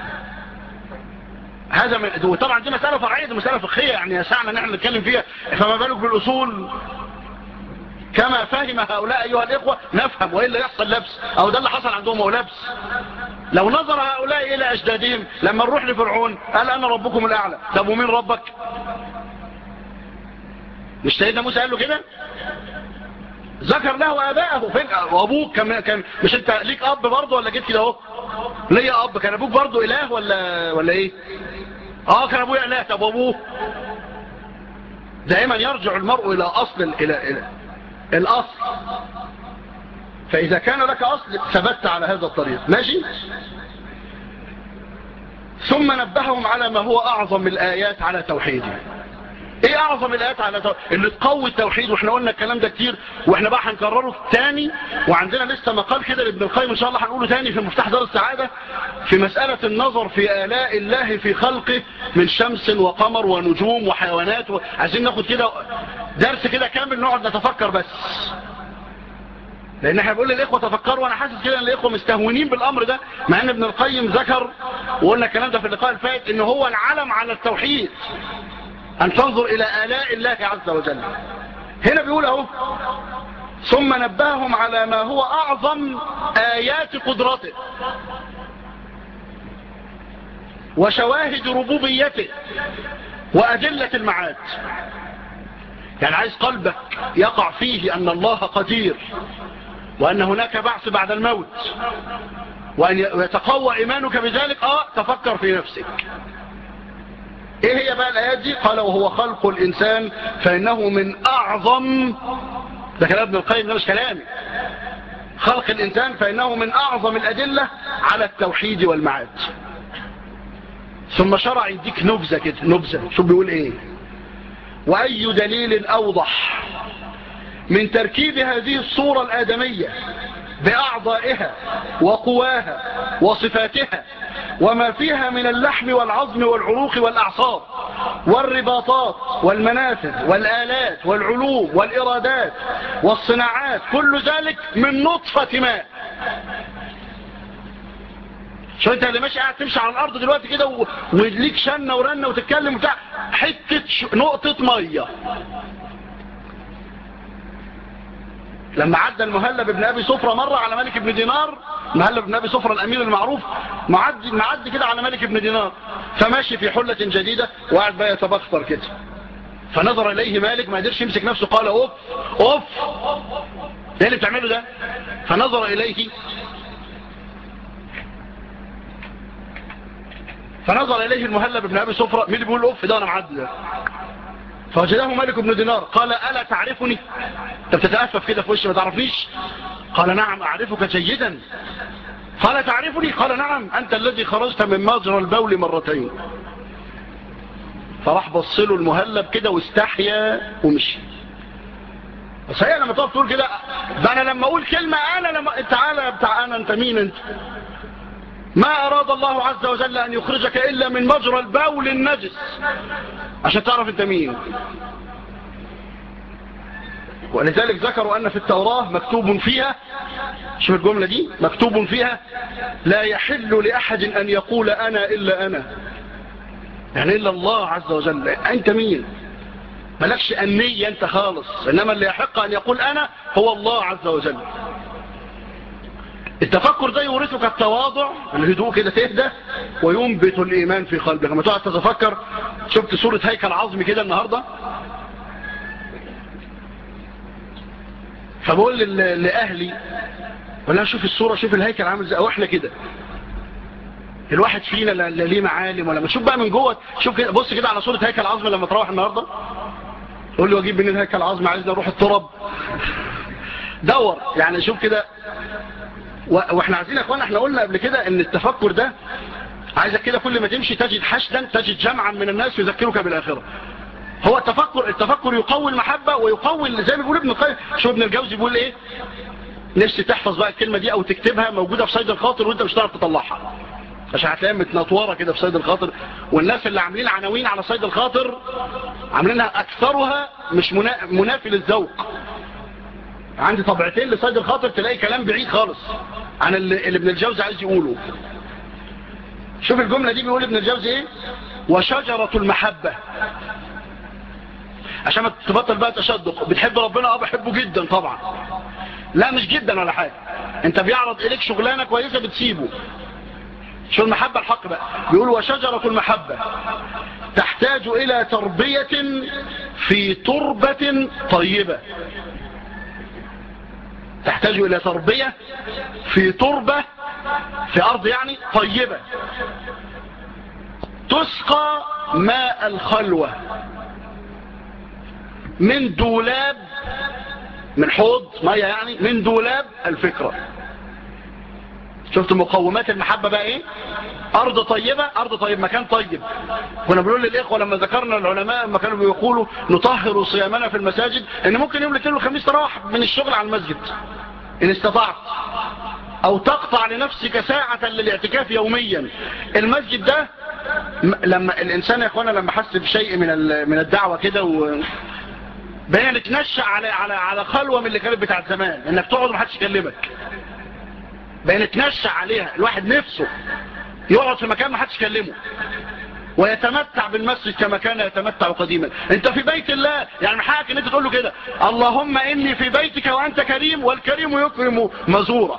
هذا من وطبعا دي مسألة فرعية دي مسألة فقهية يعني يسعنا ان احنا نتكلم فيها فما بالك بالاصول كما فهم هؤلاء ايها الاخوة نفهم والا يحصل لبس او ده اللي حصل عندهم هو لبس لو نظر هؤلاء الى اجدادهم لما نروح لفرعون قال انا ربكم الاعلى طب ومين ربك مش سيدنا موسى قال له كده ذكر له اباءه فين وابوك كان كان مش انت ليك اب برضه ولا جيت كده اهو ليا اب كان ابوك برضه اله ولا ولا ايه اه كان ابويا اله طب ابوه دائما يرجع المرء الى اصل الى, إلى الاصل فاذا كان لك اصل ثبت على هذا الطريق ماشي ثم نبههم على ما هو اعظم الايات على توحيده ايه اعظم الايات على تو... اللي تقوي التوحيد واحنا قلنا الكلام ده كتير واحنا بقى هنكرره تاني وعندنا لسه مقال كده لابن القيم ان شاء الله هنقوله تاني في مفتاح دار السعادة في مسألة النظر في آلاء الله في خلقه من شمس وقمر ونجوم وحيوانات و... عايزين ناخد كده درس كده كامل نقعد نتفكر بس لان احنا بنقول للاخوه تفكروا وانا حاسس كده ان الاخوه مستهونين بالامر ده مع ان ابن القيم ذكر وقلنا الكلام ده في اللقاء الفائت ان هو العلم على التوحيد ان تنظر الى الاء الله عز وجل هنا بيقول اهو ثم نبههم على ما هو اعظم ايات قدرته وشواهد ربوبيته وادله المعاد يعني عايز قلبك يقع فيه ان الله قدير وأن هناك بعث بعد الموت وأن يتقوى إيمانك بذلك آه تفكر في نفسك إيه هي بقى الآيات دي قال وهو خلق الإنسان فإنه من أعظم ده كلام ابن القيم ده مش كلامي خلق الإنسان فإنه من أعظم الأدلة على التوحيد والمعاد ثم شرع يديك نبذة كده نبذة شو بيقول إيه وأي دليل أوضح من تركيب هذه الصورة الآدمية بأعضائها وقواها وصفاتها وما فيها من اللحم والعظم والعروق والأعصاب والرباطات والمنافذ والآلات والعلوم والإرادات والصناعات كل ذلك من نطفة ماء شو انت اللي ماشي قاعد تمشي على الارض دلوقتي كده وليك شنة ورنة وتتكلم وبتاع حتة نقطة مية لما عدى المهلب ابن ابي صفرة مرة على ملك ابن دينار المهلب ابن ابي صفرة الامير المعروف معدي, معدي كده على ملك ابن دينار فماشي في حلة جديدة وقعد بقى يتبختر كده فنظر اليه مالك ما قدرش يمسك نفسه قال اوف اوف ايه اللي بتعمله ده فنظر اليه فنظر اليه المهلب ابن ابي صفرة مين اللي بيقول اوف ده انا معدي ده فوجده مالك بن دينار قال ألا تعرفني انت بتتأفف كده في وشي ما تعرفنيش قال نعم أعرفك جيدا قال تعرفني قال نعم أنت الذي خرجت من مجرى البول مرتين فراح بصله المهلب كده واستحيا ومشي بس هي لما تقف تقول كده ده انا لما اقول كلمة انا لما تعالى بتاع انا انت مين انت ما اراد الله عز وجل ان يخرجك الا من مجرى البول النجس عشان تعرف انت مين ولذلك ذكروا أن في التوراة مكتوب فيها شوف الجملة دي مكتوب فيها لا يحل لأحد أن يقول أنا إلا أنا يعني إلا الله عز وجل أنت مين ملكش أنية أنت خالص إنما اللي يحق أن يقول أنا هو الله عز وجل التفكر ده يورثك التواضع الهدوء كده تهدى وينبت الإيمان في قلبك لما تقعد تتفكر شفت صورة هيكل عظم كده النهاردة فبقول لأهلي ولا شوف الصورة شوف الهيكل عامل زي أو احنا كده الواحد فينا لا ليه معالم ولا ما تشوف بقى من جوه شوف كده بص كده على صورة هيكل عظم لما تروح النهاردة قول لي واجيب منين هيكل عظم عايزنا نروح التراب دور يعني شوف كده واحنا عايزين يا اخوانا احنا قلنا قبل كده ان التفكر ده عايزك كده كل ما تمشي تجد حشدا تجد جمعا من الناس يذكرك بالآخرة هو التفكر التفكر يقوي المحبة ويقوي زي ما بيقول ابن القيم شو ابن الجوزي بيقول ايه نفسي تحفظ بقى الكلمة دي او تكتبها موجودة في صيد الخاطر وانت مش تعرف تطلعها عشان هتلاقيها متنطوره كده في صيد الخاطر والناس اللي عاملين عناوين على صيد الخاطر عاملينها اكثرها مش منافي للذوق عندي طبعتين لصيد الخاطر تلاقي كلام بعيد خالص عن اللي ابن الجوزي عايز يقوله شوف الجملة دي بيقول ابن الجوزي ايه وشجرة المحبة عشان ما تبطل بقى تشدق بتحب ربنا اه بحبه جدا طبعا لا مش جدا ولا حاجة انت بيعرض اليك شغلانة كويسة بتسيبه شو المحبة الحق بقى بيقول وشجرة المحبة تحتاج الى تربية في تربة طيبة تحتاج الى تربية في تربة في ارض يعني طيبة تسقى ماء الخلوة من دولاب من حوض مية يعني من دولاب الفكرة شفت مقومات المحبة بقى ايه ارض طيبة ارض طيب مكان طيب كنا بنقول للاخوة لما ذكرنا العلماء لما كانوا بيقولوا نطهر صيامنا في المساجد ان ممكن يوم الاثنين والخميس تروح من الشغل على المسجد ان استطعت او تقطع لنفسك ساعة للاعتكاف يوميا المسجد ده لما الانسان يا اخوانا لما حس بشيء من من الدعوة كده و بقينا نتنشأ على على على خلوة من اللي كانت بتاعت زمان انك تقعد ومحدش يكلمك بقينا نتنشأ عليها الواحد نفسه يقعد في مكان محدش يكلمه ويتمتع بالمسجد كما كان يتمتع قديما انت في بيت الله يعني محاك ان انت تقول له كده اللهم اني في بيتك وانت كريم والكريم يكرم مزورة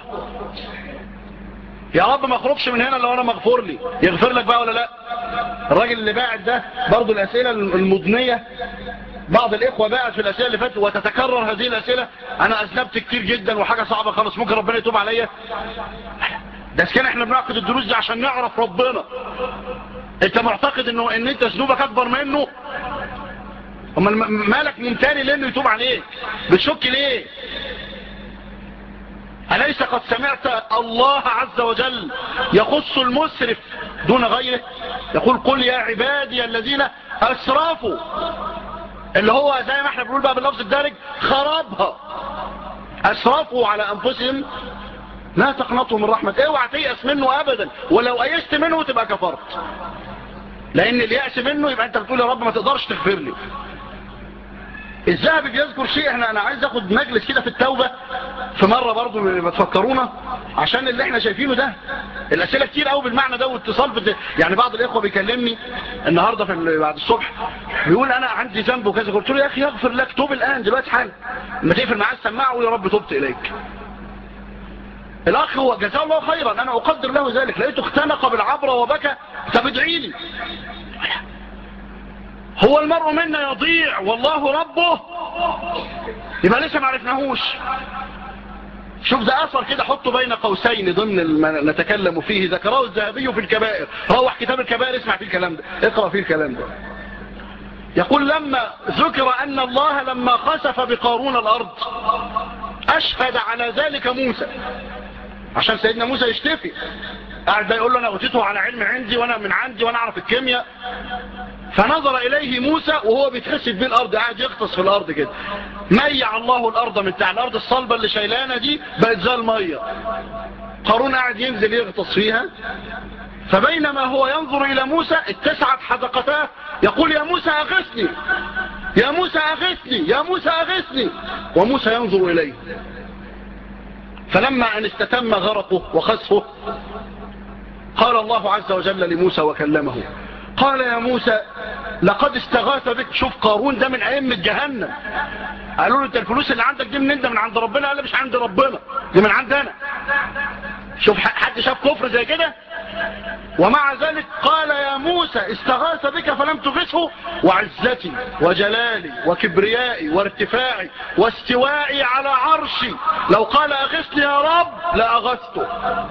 يا رب ما اخرجش من هنا لو انا مغفور لي يغفر لك بقى ولا لا الراجل اللي باعت ده برضو الاسئلة المضنية بعض الاخوة باعت في الاسئلة اللي فاتت وتتكرر هذه الاسئلة انا اذنبت كتير جدا وحاجة صعبة خالص ممكن ربنا يتوب عليا ده كان احنا بنعقد الدروس دي عشان نعرف ربنا انت معتقد انه ان انت ذنوبك اكبر منه اما مالك ممتاني لانه يتوب عليك بتشك ليه أليس قد سمعت الله عز وجل يخص المسرف دون غيره يقول قل يا عبادي الذين أسرافوا اللي هو زي ما احنا بنقول بقى باللفظ الدارج خرابها أسرافوا على أنفسهم لا تقنطوا من رحمة اوعى تيأس منه أبدا ولو أيست منه تبقى كفرت لأن اليأس منه يبقى أنت بتقول يا رب ما تقدرش تغفر لي الذهبي بيذكر شيء احنا انا عايز اخد مجلس كده في التوبة في مرة برضو ما تفكرونا عشان اللي احنا شايفينه ده الاسئلة كتير قوي بالمعنى ده واتصال بت... يعني بعض الاخوة بيكلمني النهاردة في بعد الصبح بيقول انا عندي ذنب وكذا قلت له يا اخي يغفر لك توب الان دلوقتي حال ما تقفل معاه السماعة ويا رب توبت اليك الاخ هو جزاه الله خيرا انا اقدر له ذلك لقيته اختنق بالعبرة وبكى طب ادعي لي هو المرء منا يضيع والله ربه يبقى لسه ما عرفناهوش شوف ده أثر كده حطه بين قوسين ضمن ما نتكلم فيه ذكره الذهبي في الكبائر روح كتاب الكبائر اسمع فيه الكلام ده اقرأ فيه الكلام ده يقول لما ذكر أن الله لما خسف بقارون الأرض أشهد على ذلك موسى عشان سيدنا موسى يشتفي قاعد يقول له أنا أوتيته على علم عندي وأنا من عندي وأنا أعرف الكيمياء فنظر إليه موسى وهو بيتخسف بيه الأرض قاعد يغطس في الأرض كده ميع الله الأرض من تحت الأرض الصلبة اللي شايلانة دي بقت زي المية قارون قاعد ينزل يغطس فيها فبينما هو ينظر إلى موسى اتسعت حدقتاه يقول يا موسى أغثني يا موسى أغثني يا موسى أغثني وموسى ينظر إليه فلما أن استتم غرقه وخسفه قال الله عز وجل لموسى وكلمه قال يا موسى لقد استغاث بك شوف قارون ده من أئمة جهنم قالوا له انت الفلوس اللي عندك دي منين ده من عند ربنا قال مش عند ربنا دي من عندنا شوف حد شاف كفر زي كده ومع ذلك قال يا موسى استغاث بك فلم تغثه وعزتي وجلالي وكبريائي وارتفاعي واستوائي على عرشي لو قال اغثني يا رب لأغثته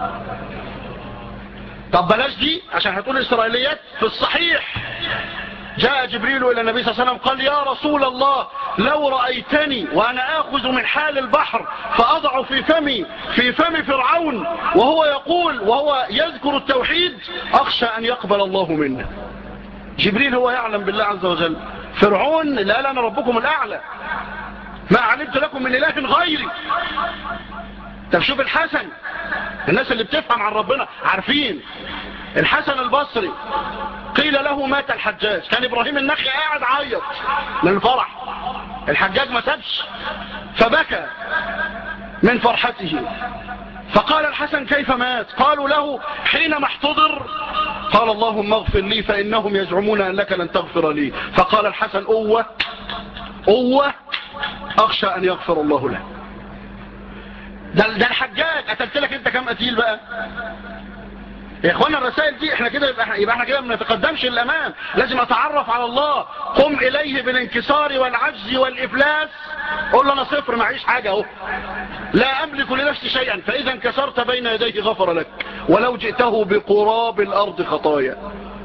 طب بلاش دي عشان هتقول إسرائيليات في الصحيح جاء جبريل إلى النبي صلى الله عليه وسلم قال يا رسول الله لو رأيتني وأنا آخذ من حال البحر فأضع في فمي في فم فرعون وهو يقول وهو يذكر التوحيد أخشى أن يقبل الله منه جبريل هو يعلم بالله عز وجل فرعون لا لنا ربكم الأعلى ما علمت لكم من إله غيري طب شوف الحسن الناس اللي بتفهم عن ربنا عارفين الحسن البصري قيل له مات الحجاج كان إبراهيم النخي قاعد عيط من الفرح الحجاج ما سابش فبكى من فرحته فقال الحسن كيف مات قالوا له حينما احتضر قال اللهم اغفر لي فإنهم يزعمون أنك لن تغفر لي فقال الحسن أوة أوة أخشى أن يغفر الله له ده, ده الحجاج قتلت لك انت كم قتيل بقى يا اخوانا الرسائل دي احنا كده يبقى, يبقى احنا كده ما نتقدمش للامام لازم اتعرف على الله قم اليه بالانكسار والعجز والافلاس قول له انا صفر معيش حاجة اهو لا املك لنفسي شيئا فاذا انكسرت بين يديه غفر لك ولو جئته بقراب الارض خطايا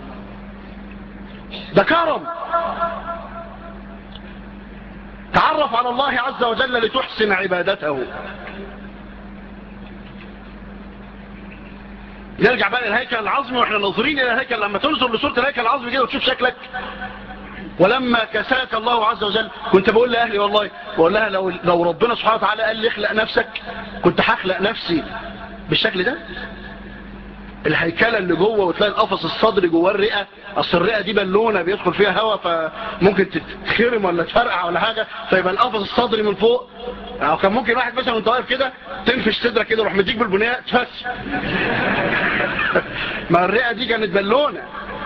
ده كرم تعرف على الله عز وجل لتحسن عبادته نرجع بقى للهيكل العظمي واحنا ناظرين الى الهيكل لما تنظر لصوره الهيكل العظمي كده وتشوف شكلك ولما كساك الله عز وجل كنت بقول لاهلي والله بقول لها لو لو ربنا سبحانه وتعالى قال لي اخلق نفسك كنت هخلق نفسي بالشكل ده الهيكلة اللي جوه وتلاقي القفص الصدري جوه الرئة اصل الرئة دي بالونة بيدخل فيها هواء فممكن تتخرم ولا تفرقع ولا حاجة فيبقى القفص الصدري من فوق او كان ممكن واحد مثلا وانت واقف كده تنفش صدرك كده وروح مديك بالبنية تفس ما الرئة دي كانت بالونة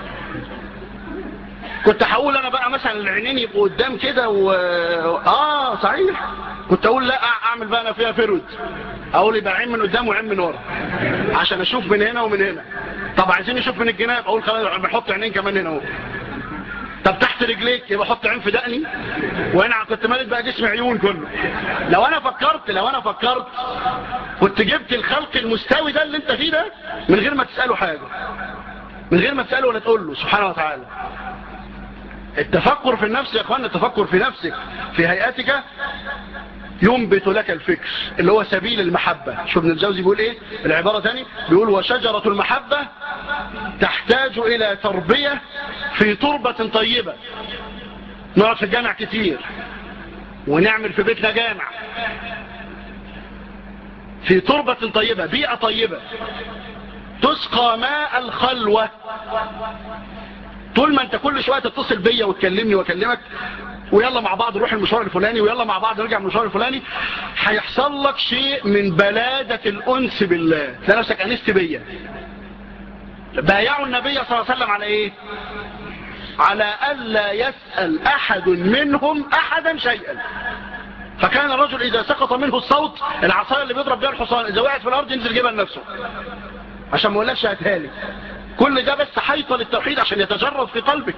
كنت هقول انا بقى مثلا العينين يبقوا قدام كده و... اه صحيح كنت اقول لا اعمل بقى انا فيها فرود اقول يبقى عين من قدام وعين من ورا عشان اشوف من هنا ومن هنا طب عايزين نشوف من الجناب اقول خلاص بحط عينين كمان هنا اهو طب تحت رجليك يبقى حط عين في دقني وهنا كنت مالك بقى جسم عيون كله لو انا فكرت لو انا فكرت كنت جبت الخلق المستوي ده اللي انت فيه ده من غير ما تسأله حاجة من غير ما تسأله ولا تقول له سبحانه وتعالى التفكر في النفس يا اخوانا التفكر في نفسك في هيئتك ينبت لك الفكر اللي هو سبيل المحبة شو ابن الجوزي بيقول ايه العبارة تاني بيقول وشجرة المحبة تحتاج الى تربية في تربة طيبة نقعد في الجامع كتير ونعمل في بيتنا جامع في تربة طيبة بيئة طيبة تسقى ماء الخلوة طول ما انت كل شوية تتصل بيا وتكلمني واكلمك ويلا مع بعض نروح المشوار الفلاني ويلا مع بعض نرجع من المشوار الفلاني هيحصل لك شيء من بلادة الأنس بالله تلاقي نفسك أنست بيا بايعوا النبي صلى الله عليه وسلم على ايه على ألا يسأل أحد منهم أحدا شيئا فكان الرجل إذا سقط منه الصوت العصاية اللي بيضرب بها الحصان إذا وقعت في الأرض ينزل جيبها لنفسه عشان ما اقولكش هاتهالي كل ده بس حيطة للتوحيد عشان يتجرد في قلبك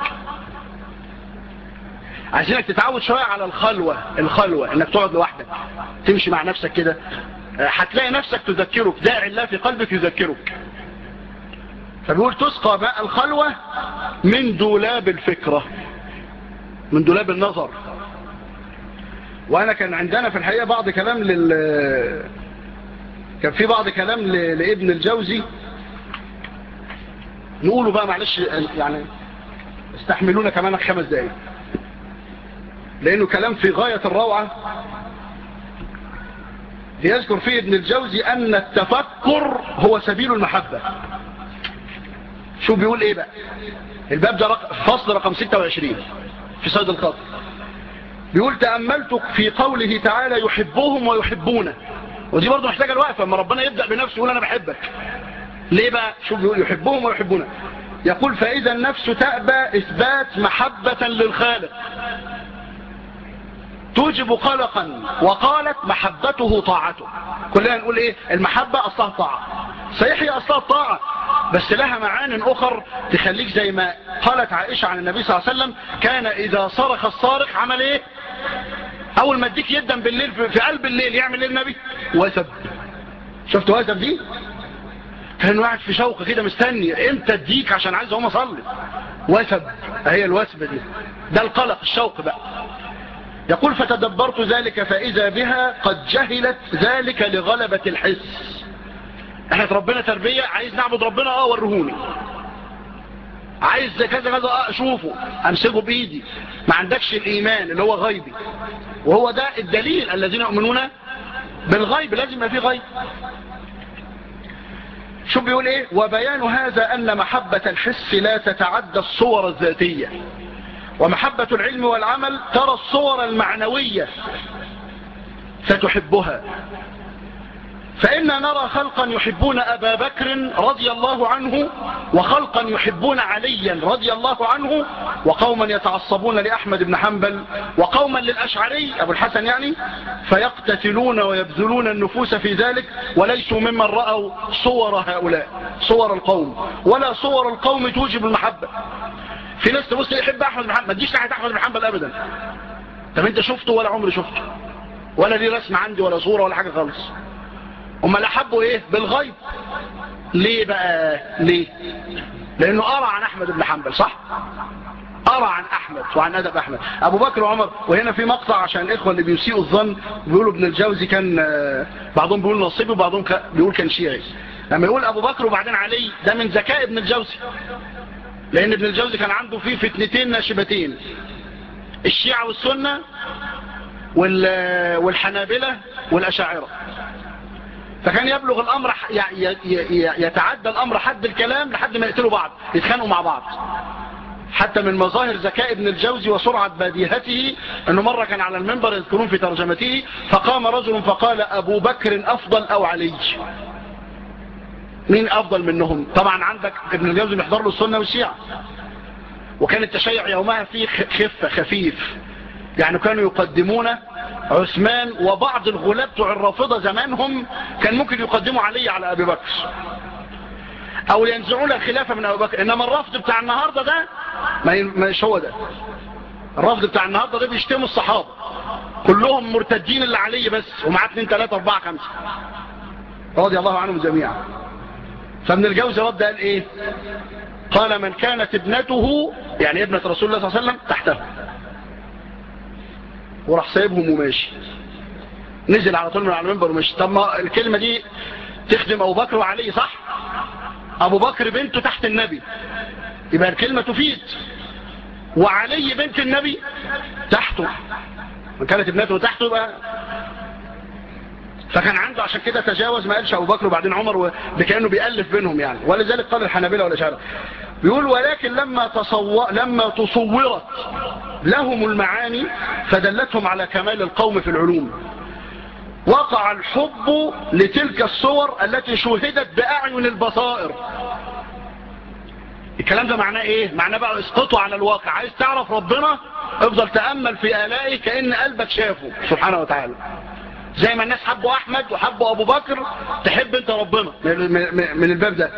عايزينك تتعود شوية على الخلوة الخلوة انك تقعد لوحدك تمشي مع نفسك كده هتلاقي نفسك تذكرك داعي الله في قلبك يذكرك فبيقول تسقى ماء الخلوة من دولاب الفكرة من دولاب النظر وانا كان عندنا في الحقيقة بعض كلام لل كان في بعض كلام ل... لابن الجوزي نقوله بقى معلش يعني استحملونا كمان خمس دقايق لانه كلام في غاية الروعة يذكر فيه ابن الجوزي ان التفكر هو سبيل المحبة شو بيقول ايه بقى الباب ده رق... فصل رقم 26 في صيد الخاطر بيقول تأملت في قوله تعالى يحبهم ويحبونه ودي برضه محتاجة الوقفة اما ربنا يبدأ بنفسه يقول انا بحبك ليه بقى شو بيقول يحبهم ويحبونه يقول فإذا النفس تأبى إثبات محبة للخالق توجب قلقا وقالت محبته طاعته كلنا نقول ايه المحبة اصلها طاعة صحيح هي اصلها الطاعة بس لها معان اخر تخليك زي ما قالت عائشة عن النبي صلى الله عليه وسلم كان اذا صرخ الصارخ عمل ايه اول ما اديك يدا بالليل في قلب الليل يعمل ايه النبي وثب شفت وثب دي كان واحد في شوق كده مستني امتى اديك عشان عايز اقوم اصلي وثب هي الوثبة دي ده القلق الشوق بقى يقول فتدبرت ذلك فإذا بها قد جهلت ذلك لغلبة الحس احنا ربنا تربية عايز نعبد ربنا اه ورهوني عايز كذا كذا اه اشوفه امسكه بايدي ما عندكش الايمان اللي هو غيبي وهو ده الدليل الذين يؤمنون بالغيب لازم يبقى فيه غيب شو بيقول ايه وبيان هذا ان محبة الحس لا تتعدى الصور الذاتية ومحبة العلم والعمل ترى الصور المعنوية فتحبها فإنا نرى خلقا يحبون أبا بكر رضي الله عنه وخلقا يحبون عليا رضي الله عنه وقوما يتعصبون لأحمد بن حنبل وقوما للأشعري أبو الحسن يعني فيقتتلون ويبذلون النفوس في ذلك وليسوا ممن رأوا صور هؤلاء صور القوم ولا صور القوم توجب المحبة في ناس تبص يحب احمد بن حنبل ما تجيش ناحيه احمد بن حنبل ابدا طب انت شفته ولا عمري شفته ولا ليه رسم عندي ولا صوره ولا حاجه خالص امال احبه ايه بالغيب ليه بقى ليه لانه قرا عن احمد بن حنبل صح قرا عن احمد وعن ادب احمد ابو بكر وعمر وهنا في مقطع عشان الاخوه اللي بيسيئوا الظن بيقولوا ابن الجوزي كان بعضهم بيقول نصيبي وبعضهم بيقول كان شيعي لما يقول ابو بكر وبعدين علي ده من ذكاء ابن الجوزي لان ابن الجوزي كان عنده فيه فتنتين ناشبتين الشيعة والسنة والحنابلة والأشاعرة فكان يبلغ الأمر يتعدى الأمر حد الكلام لحد ما يقتلوا بعض يتخانقوا مع بعض حتى من مظاهر ذكاء ابن الجوزي وسرعة بديهته أنه مرة كان على المنبر يذكرون في ترجمته فقام رجل فقال أبو بكر أفضل أو علي مين أفضل منهم طبعا عندك ابن الجوزي بيحضر له السنة والشيعة وكان التشيع يومها فيه خفة خفيف يعني كانوا يقدمون عثمان وبعض الغلاة بتوع الرافضة زمانهم كان ممكن يقدموا علي على أبي بكر أو ينزعون الخلافة من أبي بكر إنما الرفض بتاع النهاردة ده ما مش هو ده الرفض بتاع النهاردة ده بيشتموا الصحابة كلهم مرتدين اللي علي بس ومعاه 2 3 4 5 رضي الله عنهم جميعا فمن الجوز رد قال ايه قال من كانت ابنته يعني ابنة رسول الله صلى الله عليه وسلم تحته وراح سايبهم وماشي نزل على طول من على المنبر وماشي طب ما الكلمة دي تخدم أبو بكر وعلي صح أبو بكر بنته تحت النبي يبقى الكلمة تفيد وعلي بنت النبي تحته من كانت ابنته تحته يبقى فكان عنده عشان كده تجاوز ما قالش أبو بكر وبعدين عمر بكأنه بيألف بينهم يعني ولذلك قال الحنابلة والأشعار بيقول ولكن لما, تصو... لما تصورت لهم المعاني فدلتهم على كمال القوم في العلوم وقع الحب لتلك الصور التي شوهدت بأعين البصائر الكلام ده معناه ايه معناه بقى اسقطه على الواقع عايز تعرف ربنا افضل تأمل في آلائه كأن قلبك شافه سبحانه وتعالى زي ما الناس حبوا احمد وحبوا ابو بكر تحب انت ربنا من الباب ده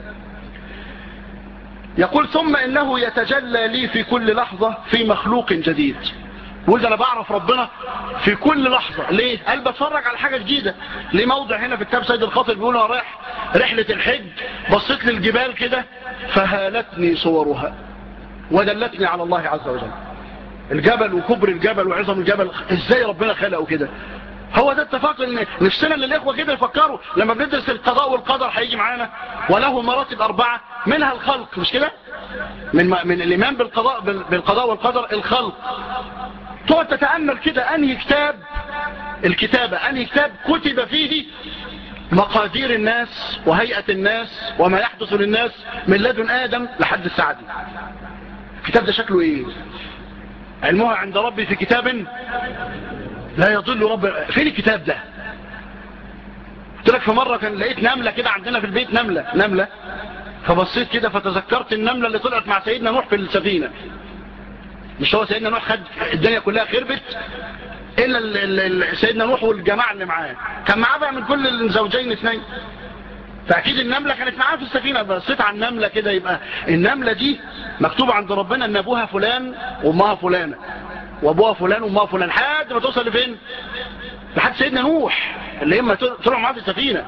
يقول ثم انه يتجلى لي في كل لحظة في مخلوق جديد وإذا أنا بعرف ربنا في كل لحظة ليه؟ قال بتفرج على حاجة جديدة ليه موضع هنا في كتاب سيد الخاطر بيقول أنا رايح رحلة الحج بصيت للجبال كده فهالتني صورها ودلتني على الله عز وجل الجبل وكبر الجبل وعظم الجبل ازاي ربنا خلقه كده هو ده اتفاق ان نفسنا ان الاخوه كده يفكروا لما بندرس القضاء والقدر هيجي معانا وله مراتب اربعه منها الخلق مش كده من من الايمان بالقضاء بالقضاء والقدر الخلق تقعد تتامل كده انهي كتاب الكتابه انهي كتاب كتب فيه مقادير الناس وهيئه الناس وما يحدث للناس من لدن ادم لحد الساعه دي الكتاب ده شكله ايه علمها عند ربي في كتاب لا يضل رب فين الكتاب ده قلت لك في مرة كان لقيت نملة كده عندنا في البيت نملة نملة فبصيت كده فتذكرت النملة اللي طلعت مع سيدنا نوح في السفينة مش هو سيدنا نوح خد الدنيا كلها خربت إلا سيدنا نوح والجماعة اللي معاه كان معاه بقى من كل الزوجين اثنين فأكيد النملة كانت معاه في السفينة بصيت على النملة كده يبقى النملة دي مكتوب عند ربنا ان ابوها فلان وامها فلانة وابوها فلان وامها فلان لحد ما توصل لفين لحد سيدنا نوح اللي هم طلعوا معاه في السفينة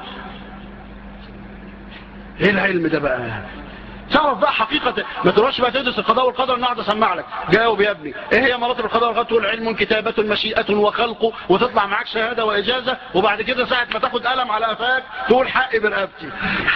ايه العلم ده بقى تعرف بقى حقيقة ما تروحش بقى تدرس القضاء والقدر انا اقعد اسمع لك جاوب يا ابني ايه هي مراتب القضاء والقدر تقول علم كتابة مشيئة وخلق وتطلع معاك شهادة واجازة وبعد كده ساعة ما تاخد قلم على قفاك تقول حقي برقبتي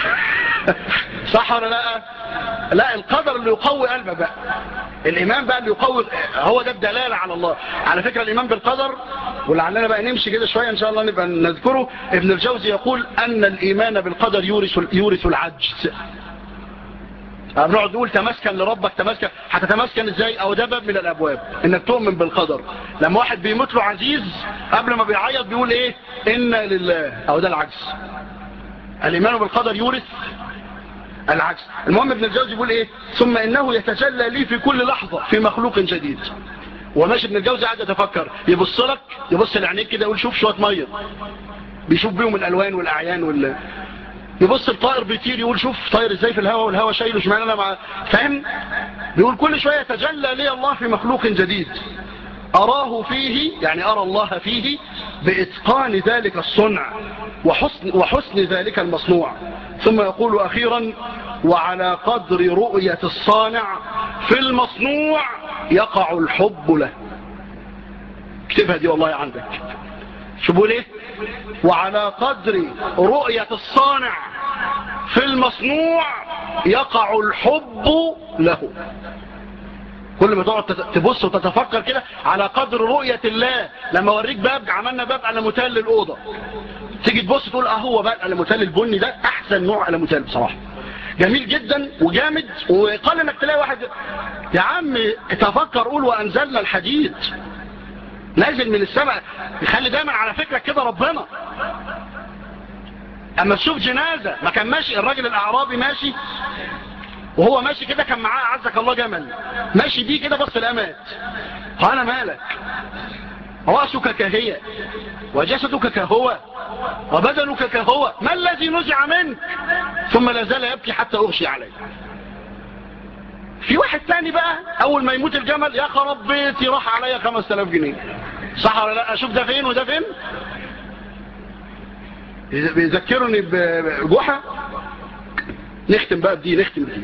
صح ولا لا لا القدر اللي يقوي قلبك بقى الايمان بقى اللي يقوي هو ده الدلالة على الله على فكرة الايمان بالقدر ولعلنا بقى نمشي كده شوية ان شاء الله نبقى نذكره ابن الجوزي يقول ان الايمان بالقدر يورث, يورث العجز بنقعد نقول تمسكن لربك تمسكن هتتمسكن ازاي او ده باب من الابواب انك تؤمن بالقدر لما واحد بيموت له عزيز قبل ما بيعيط بيقول ايه انا لله او ده العجز الايمان بالقدر يورث العجز المهم ابن الجوزي بيقول ايه ثم انه يتجلى لي في كل لحظة في مخلوق جديد وماشي ابن الجوزي قاعد يتفكر يبص لك يبص لعينيك كده يقول شوف شويه ميه بيشوف بيهم الالوان والاعيان وال يبص الطائر بيطير يقول شوف طائر ازاي في الهواء والهواء شايله شمال انا مع فاهم بيقول كل شويه يتجلى لي الله في مخلوق جديد أراه فيه يعني أرى الله فيه بإتقان ذلك الصنع وحسن, وحسن ذلك المصنوع ثم يقول أخيرا وعلى قدر رؤية الصانع في المصنوع يقع الحب له اكتبها دي والله عندك شو بقول ايه وعلى قدر رؤية الصانع في المصنوع يقع الحب له كل ما تقعد تبص وتتفكر كده على قدر رؤية الله لما اوريك باب عملنا باب على متال للأوضة تيجي تبص تقول اه هو باب على متال البني ده احسن نوع على متال بصراحة جميل جدا وجامد وقال انك تلاقي واحد يا عم تفكر قول وانزلنا الحديد نازل من السماء يخلي دايما على فكرك كده ربنا اما تشوف جنازة ما كان ماشي الراجل الاعرابي ماشي وهو ماشي كده كان معاه عزك الله جمل ماشي بيه كده بص الامات قال مالك رأسك كهي وجسدك كهو وبدنك كهو ما الذي نزع منك ثم لا زال يبكي حتى أغشي عليه في واحد ثاني بقى أول ما يموت الجمل يا خرب بيتي راح عليا 5000 جنيه صح ولا لا أشوف ده فين وده فين بيذكرني بجحا نختم بقى بدي نختم بدي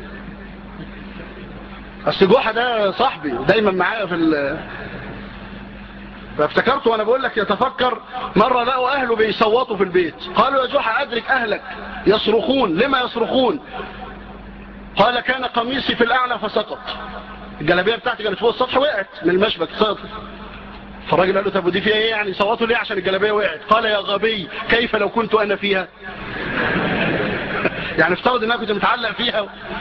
اصل جحا ده صاحبي دايما معايا في ال فافتكرت وانا بقول لك يتفكر مرة لقوا اهله بيصوتوا في البيت قالوا يا جحا ادرك اهلك يصرخون لما يصرخون قال كان قميصي في الاعلى فسقط الجلابيه بتاعتي كانت فوق السطح وقعت من المشبك سقطت فالراجل قال له طب ودي فيها ايه يعني صوتوا ليه عشان الجلابيه وقعت قال يا غبي كيف لو كنت انا فيها يعني افترض ان انا كنت متعلق فيها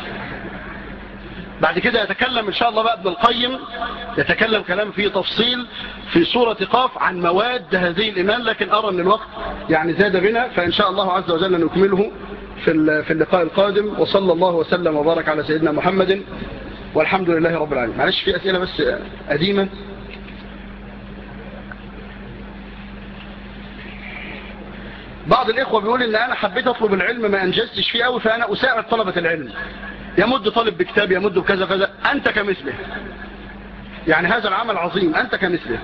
بعد كده يتكلم ان شاء الله بقى ابن القيم يتكلم كلام فيه تفصيل في سورة قاف عن مواد هذه الإيمان لكن أرى أن الوقت يعني زاد بنا فإن شاء الله عز وجل نكمله في في اللقاء القادم وصلى الله وسلم وبارك على سيدنا محمد والحمد لله رب العالمين معلش في أسئلة بس قديمة بعض الإخوة بيقول إن أنا حبيت أطلب العلم ما أنجزتش فيه قوي فأنا أساعد طلبة العلم يمد طالب بكتاب يمد بكذا كذا أنت كمثله يعني هذا العمل عظيم أنت كمثله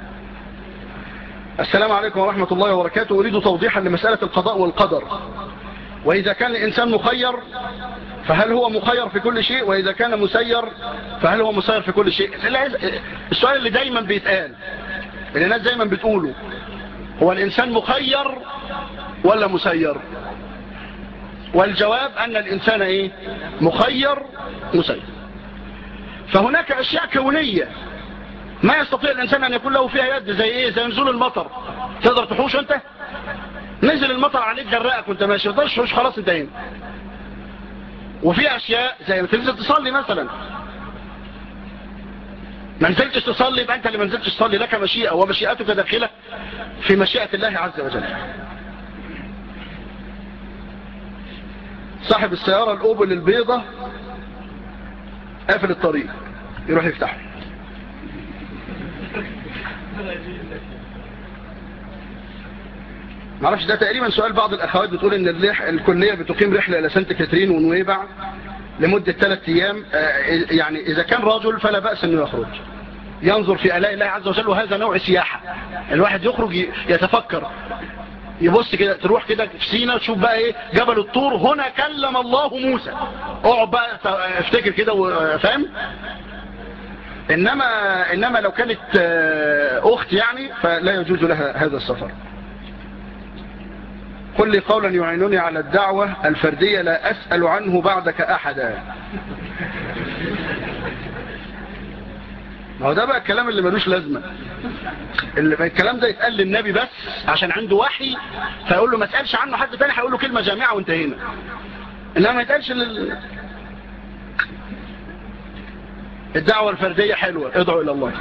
السلام عليكم ورحمة الله وبركاته أريد توضيحا لمسألة القضاء والقدر وإذا كان الإنسان مخير فهل هو مخير في كل شيء وإذا كان مسير فهل هو مسير في كل شيء السؤال اللي دايما بيتقال اللي الناس دايما بتقوله هو الإنسان مخير ولا مسير والجواب أن الإنسان إيه مخير مسير فهناك أشياء كونية ما يستطيع الإنسان أن يكون له فيها يد زي إيه زي نزول المطر تقدر تحوش أنت نزل المطر عليك جرأك وانت ماشي تقدرش تحوش خلاص انت هنا وفي أشياء زي ما تنزل تصلي مثلا ما نزلتش تصلي يبقى أنت اللي ما نزلتش تصلي لك مشيئة ومشيئتك داخلة في مشيئة الله عز وجل صاحب السيارة الأوبل البيضة قافل الطريق يروح يفتحه معرفش ده تقريبا سؤال بعض الأخوات بتقول إن الكلية بتقيم رحلة إلى سانت كاترين ونويبع لمدة ثلاثة أيام يعني إذا كان رجل فلا بأس أنه يخرج ينظر في ألاء الله عز وجل وهذا نوع سياحة الواحد يخرج يتفكر يبص كده تروح كده في سينا تشوف بقى ايه جبل الطور هنا كلم الله موسى اقعد بقى افتكر كده فاهم انما انما لو كانت اخت يعني فلا يجوز لها هذا السفر قل لي قولا يعينني على الدعوة الفردية لا أسأل عنه بعدك أحدا ما هو ده بقى الكلام اللي ملوش لازمة اللي الكلام ده يتقال للنبي بس عشان عنده وحي فيقول له ما تسألش عنه حد تاني هيقول له كلمة جامعة وانتهينا انما ما يتقالش لل... الدعوة الفردية حلوة ادعو الى الله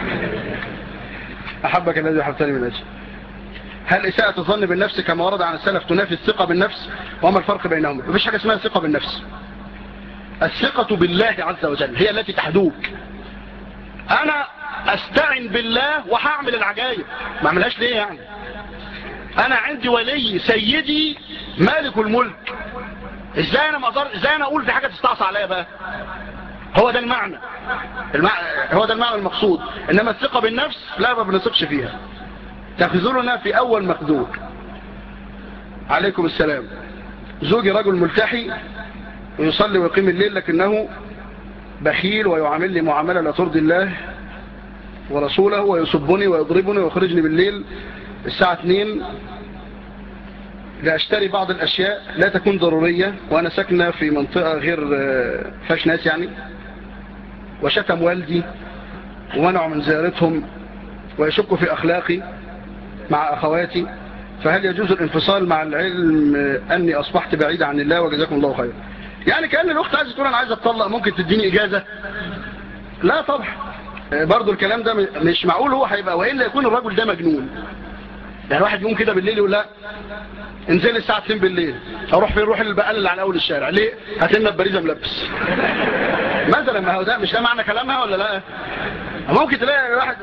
احبك الذي احبتني من اجل هل إساءة الظن بالنفس كما ورد عن السلف تنافي الثقة بالنفس وما الفرق بينهم مفيش حاجة اسمها ثقة بالنفس الثقة بالله عز وجل هي التي تحدوك انا استعن بالله وهعمل العجائب ما اعملهاش ليه يعني انا عندي ولي سيدي مالك الملك ازاي انا مقدر ازاي انا اقول في حاجه تستعصى عليا بقى هو ده المعنى المع... هو ده المعنى المقصود انما الثقه بالنفس لا ما بنثقش فيها تخذلنا في اول مخذول عليكم السلام زوجي رجل ملتحي ويصلي ويقيم الليل لكنه بخيل ويعاملني معاملة لا ترضي الله ورسوله ويسبني ويضربني ويخرجني بالليل الساعة 2 لأشتري بعض الأشياء لا تكون ضرورية وأنا ساكنة في منطقة غير فاش ناس يعني وشتم والدي ومنعوا من زيارتهم ويشك في أخلاقي مع أخواتي فهل يجوز الانفصال مع العلم أني أصبحت بعيد عن الله وجزاكم الله خير يعني كأن الأخت عايزة تقول أنا عايزة أتطلق ممكن تديني إجازة لا طبعا برضو الكلام ده مش معقول هو هيبقى وإلا يكون الرجل ده مجنون يعني واحد يقوم كده بالليل يقول لا انزل الساعة 2 بالليل اروح فين روح البقال اللي على اول الشارع ليه هات لنا ببريزه ملبس مثلا ما هو ده مش ده معنى كلامها ولا لا ممكن تلاقي واحد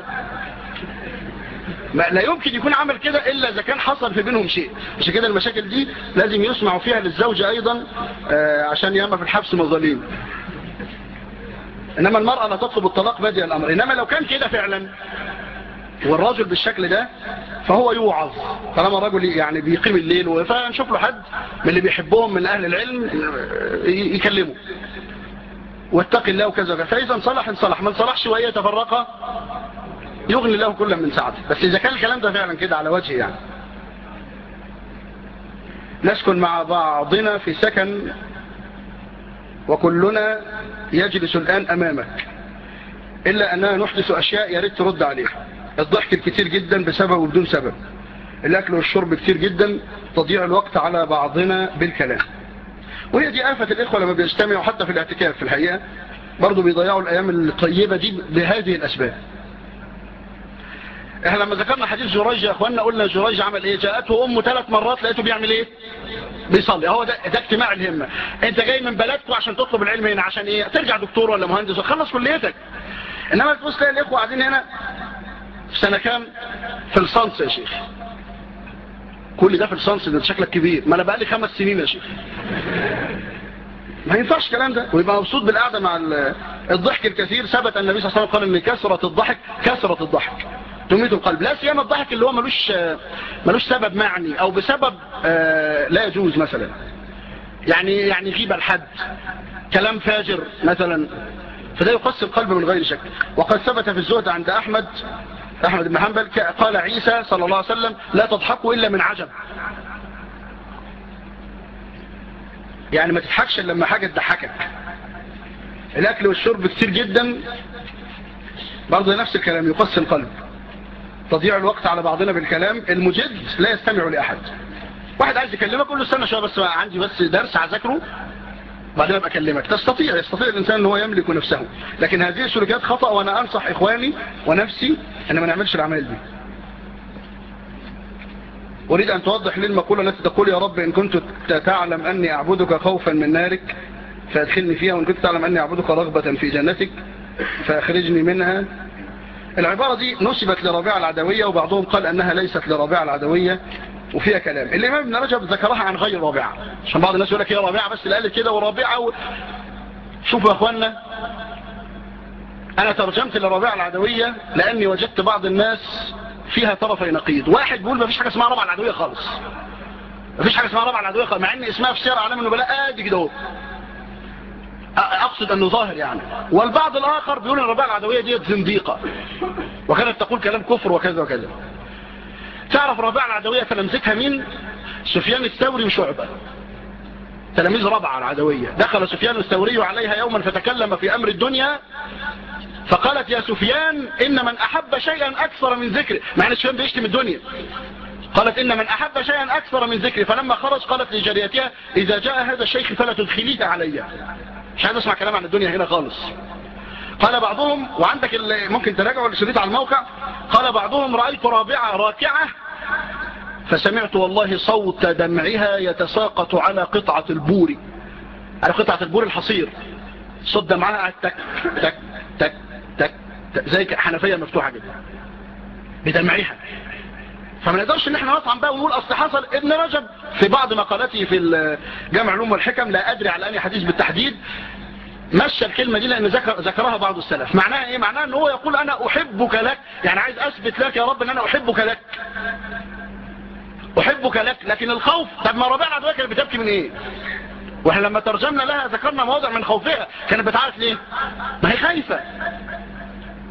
ما لا يمكن يكون عمل كده إلا إذا كان حصل في بينهم شيء عشان كده المشاكل دي لازم يسمعوا فيها للزوج أيضا عشان ياما في الحبس مظالين إنما المرأة لا تطلب الطلاق بادئ الأمر إنما لو كان كده فعلا والرجل بالشكل ده فهو يوعظ طالما الرجل يعني بيقيم الليل فنشوف له حد من اللي بيحبهم من أهل العلم يكلمه واتق الله وكذا فإذا صلح انصلح من صلحش وهي يتفرق يغني له كل من سعته بس إذا كان الكلام ده فعلا كده على وجه يعني نسكن مع بعضنا في سكن وكلنا يجلس الآن أمامك إلا أننا نحدث أشياء يريد ترد عليها الضحك الكتير جدا بسبب وبدون سبب الأكل والشرب كتير جدا تضيع الوقت على بعضنا بالكلام وهي دي آفة الإخوة لما بيجتمعوا حتى في الاعتكاف في الحقيقة برضو بيضيعوا الأيام الطيبة دي بهذه الأسباب احنا لما ذكرنا حديث جريج يا اخوانا قلنا جريج عمل ايه جاءته امه ثلاث مرات لقيته بيعمل ايه بيصلي هو ده, ده اجتماع الهمة انت جاي من بلدكم عشان تطلب العلم هنا عشان ايه ترجع دكتور ولا مهندس وخلص كليتك انما تبص تلاقي الاخوه قاعدين هنا في سنة كام في الصنص يا شيخ كل ده في الصنص ده شكلك كبير ما انا بقالي خمس سنين يا شيخ ما ينفعش الكلام ده ويبقى مبسوط بالقعدة مع الضحك الكثير ثبت أن النبي صلى الله عليه وسلم قال ان كثرة الضحك كثرة الضحك تميت القلب لا سيما الضحك اللي هو ملوش ملوش سبب معني او بسبب لا يجوز مثلا يعني يعني غيبة الحد كلام فاجر مثلا فده يقص القلب من غير شك وقد ثبت في الزهد عند أحمد أحمد بن حنبل قال عيسى صلى الله عليه وسلم لا تضحكوا إلا من عجب يعني ما تضحكش لما حاجة تضحكك الأكل والشرب كتير جدا برضه نفس الكلام يقص القلب تضيع الوقت على بعضنا بالكلام المجد لا يستمع لأحد واحد عايز يكلمك قول له استنى شويه بس عندي بس درس هذاكره بعدين ابقى اكلمك تستطيع يستطيع الانسان ان هو يملك نفسه لكن هذه السلوكيات خطأ وانا انصح اخواني ونفسي ان ما نعملش العمل دي اريد ان توضح لي المقولة التي تقول يا رب ان كنت تعلم اني اعبدك خوفا من نارك فادخلني فيها وان كنت تعلم اني اعبدك رغبة في جنتك فاخرجني منها العبارة دي نسبت لرابعة العدوية وبعضهم قال انها ليست لرابعة العدوية وفيها كلام الإمام ابن رجب ذكرها عن غير رابعة عشان بعض الناس يقول لك هي رابعة بس اللي قالت كده ورابعة و... شوفوا يا أخوانا أنا ترجمت لرابعة العدوية لأني وجدت بعض الناس فيها طرفي نقيض واحد بيقول ما فيش حاجة اسمها رابعة العدوية خالص ما فيش حاجة اسمها رابعة العدوية خالص مع ان اسمها في سير علام النبلاء قد كده اهو أقصد أنه ظاهر يعني والبعض الآخر بيقول الرابعة العدوية دي زنديقة وكانت تقول كلام كفر وكذا وكذا تعرف رابعة العدوية تلامذتها مين سفيان الثوري وشعبة تلاميذ رابعة العدوية دخل سفيان الثوري عليها يوما فتكلم في أمر الدنيا فقالت يا سفيان إن من أحب شيئا أكثر من ذكر مع أن سفيان بيشتم الدنيا قالت إن من أحب شيئا أكثر من ذكري فلما خرج قالت لجاريتها إذا جاء هذا الشيخ فلا تدخليه علي مش عايز أسمع كلام عن الدنيا هنا خالص قال بعضهم وعندك ممكن تراجعوا الشريط على الموقع قال بعضهم رأيت رابعة راكعة فسمعت والله صوت دمعها يتساقط على قطعة البور على قطعة البور الحصير صوت دمعها تك تك تك تك, تك زي حنفية مفتوحة جدا بدمعها فما نقدرش ان احنا نطعم بقى ونقول اصل حصل ابن رجب في بعض مقالاته في جامع العلوم والحكم لا ادري على اني حديث بالتحديد مشى الكلمة دي لأن ذكر ذكرها بعض السلف معناها إيه؟ معناها أنه هو يقول أنا أحبك لك يعني عايز أثبت لك يا رب أن أنا أحبك لك أحبك لك لكن الخوف طب ما ربيع العدوية كانت بتبكي من إيه وإحنا لما ترجمنا لها ذكرنا مواضع من خوفها كانت بتعرف ليه ما هي خايفة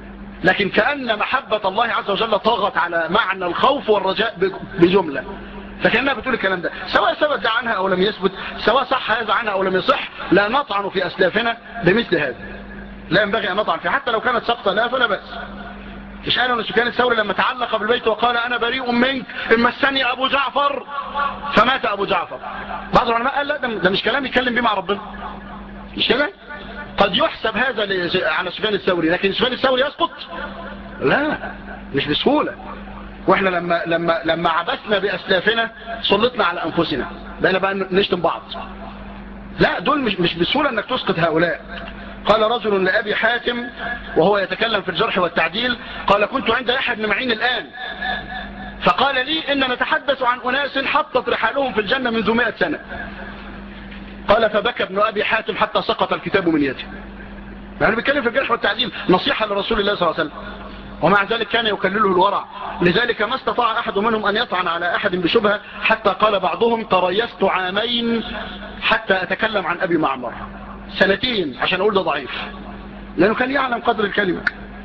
لكن كأن محبة الله عز وجل طغت على معنى الخوف والرجاء بجملة فكانها بتقول الكلام ده سواء ثبت عنها او لم يثبت سواء صح هذا عنها او لم يصح لا نطعن في اسلافنا بمثل هذا لا ينبغي ان نطعن فيه حتى لو كانت سقطه لا فلا باس مش قالوا ان سفيان الثوري لما تعلق بالبيت وقال انا بريء منك ان مسني ابو جعفر فمات ابو جعفر بعض العلماء قال لا ده مش كلام يتكلم بيه مع ربنا مش كده قد يحسب هذا على سفيان الثوري لكن سفيان الثوري يسقط لا مش بسهولة واحنا لما لما لما عبثنا باسلافنا سلطنا على انفسنا بقينا بقى نشتم بعض لا دول مش مش بسهولة انك تسقط هؤلاء قال رجل لأبي حاتم وهو يتكلم في الجرح والتعديل قال كنت عند يحيى بن معين الآن فقال لي إن نتحدث عن أناس حطت رحالهم في الجنة منذ مئة سنة قال فبكى ابن أبي حاتم حتى سقط الكتاب من يده يعني بيتكلم في الجرح والتعديل نصيحة لرسول الله صلى الله عليه وسلم ومع ذلك كان يكلله الورع لذلك ما استطاع أحد منهم أن يطعن على أحد بشبهة حتى قال بعضهم تريست عامين حتى أتكلم عن أبي معمر سنتين عشان أقول ده ضعيف لأنه كان يعلم قدر الكلمة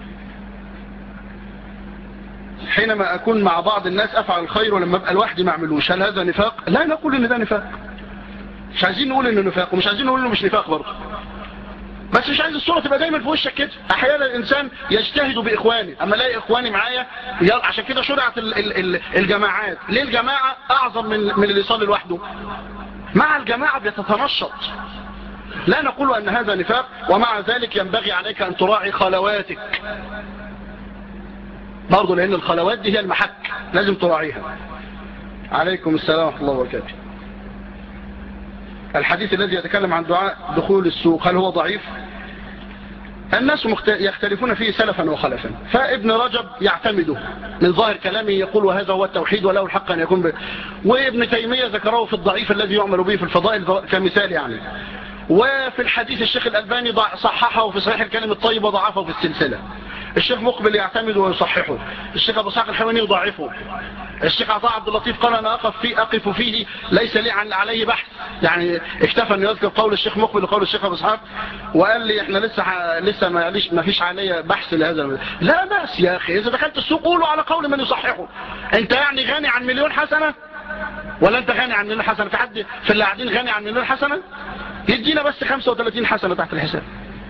حينما أكون مع بعض الناس أفعل الخير ولما أبقى لوحدي ما أعملوش هل هذا نفاق؟ لا نقول إن ده نفاق مش عايزين نقول إنه نفاق ومش عايزين نقول إنه مش نفاق برضه بس مش عايز الصورة تبقى دايما في وشك كده احيانا الانسان يجتهد باخواني اما الاقي اخواني معايا عشان كده شرعت الجماعات ليه الجماعة اعظم من, من اللي يصلي لوحده مع الجماعة بيتتنشط لا نقول ان هذا نفاق ومع ذلك ينبغي عليك ان تراعي خلواتك برضو لان الخلوات دي هي المحك لازم تراعيها عليكم السلام ورحمة الله وبركاته الحديث الذي يتكلم عن دعاء دخول السوق هل هو ضعيف الناس يختلفون فيه سلفا وخلفا فابن رجب يعتمده من ظاهر كلامه يقول وهذا هو التوحيد وله الحق أن يكون به وابن تيمية ذكره في الضعيف الذي يعمل به في الفضائل كمثال يعني وفي الحديث الشيخ الألباني صححه في صحيح الكلم الطيب وضعفه في السلسلة الشيخ مقبل يعتمد ويصححه الشيخ أبو ساق الحواني يضعفه الشيخ عطاء عبد اللطيف قال أنا أقف فيه أقف فيه ليس لي عن عليه بحث يعني اكتفى أن يذكر قول الشيخ مقبل وقول الشيخ أبو اسحاق وقال لي احنا لسه ح... لسه ما, ليش ما فيش علي بحث لهذا المدى. لا بأس يا أخي إذا دخلت السوق قولوا على قول من يصححه أنت يعني غني عن مليون حسنة ولا أنت غني عن مليون حسنة في حد في اللي قاعدين غني عن مليون حسنة يدينا بس 35 حسنة تحت الحساب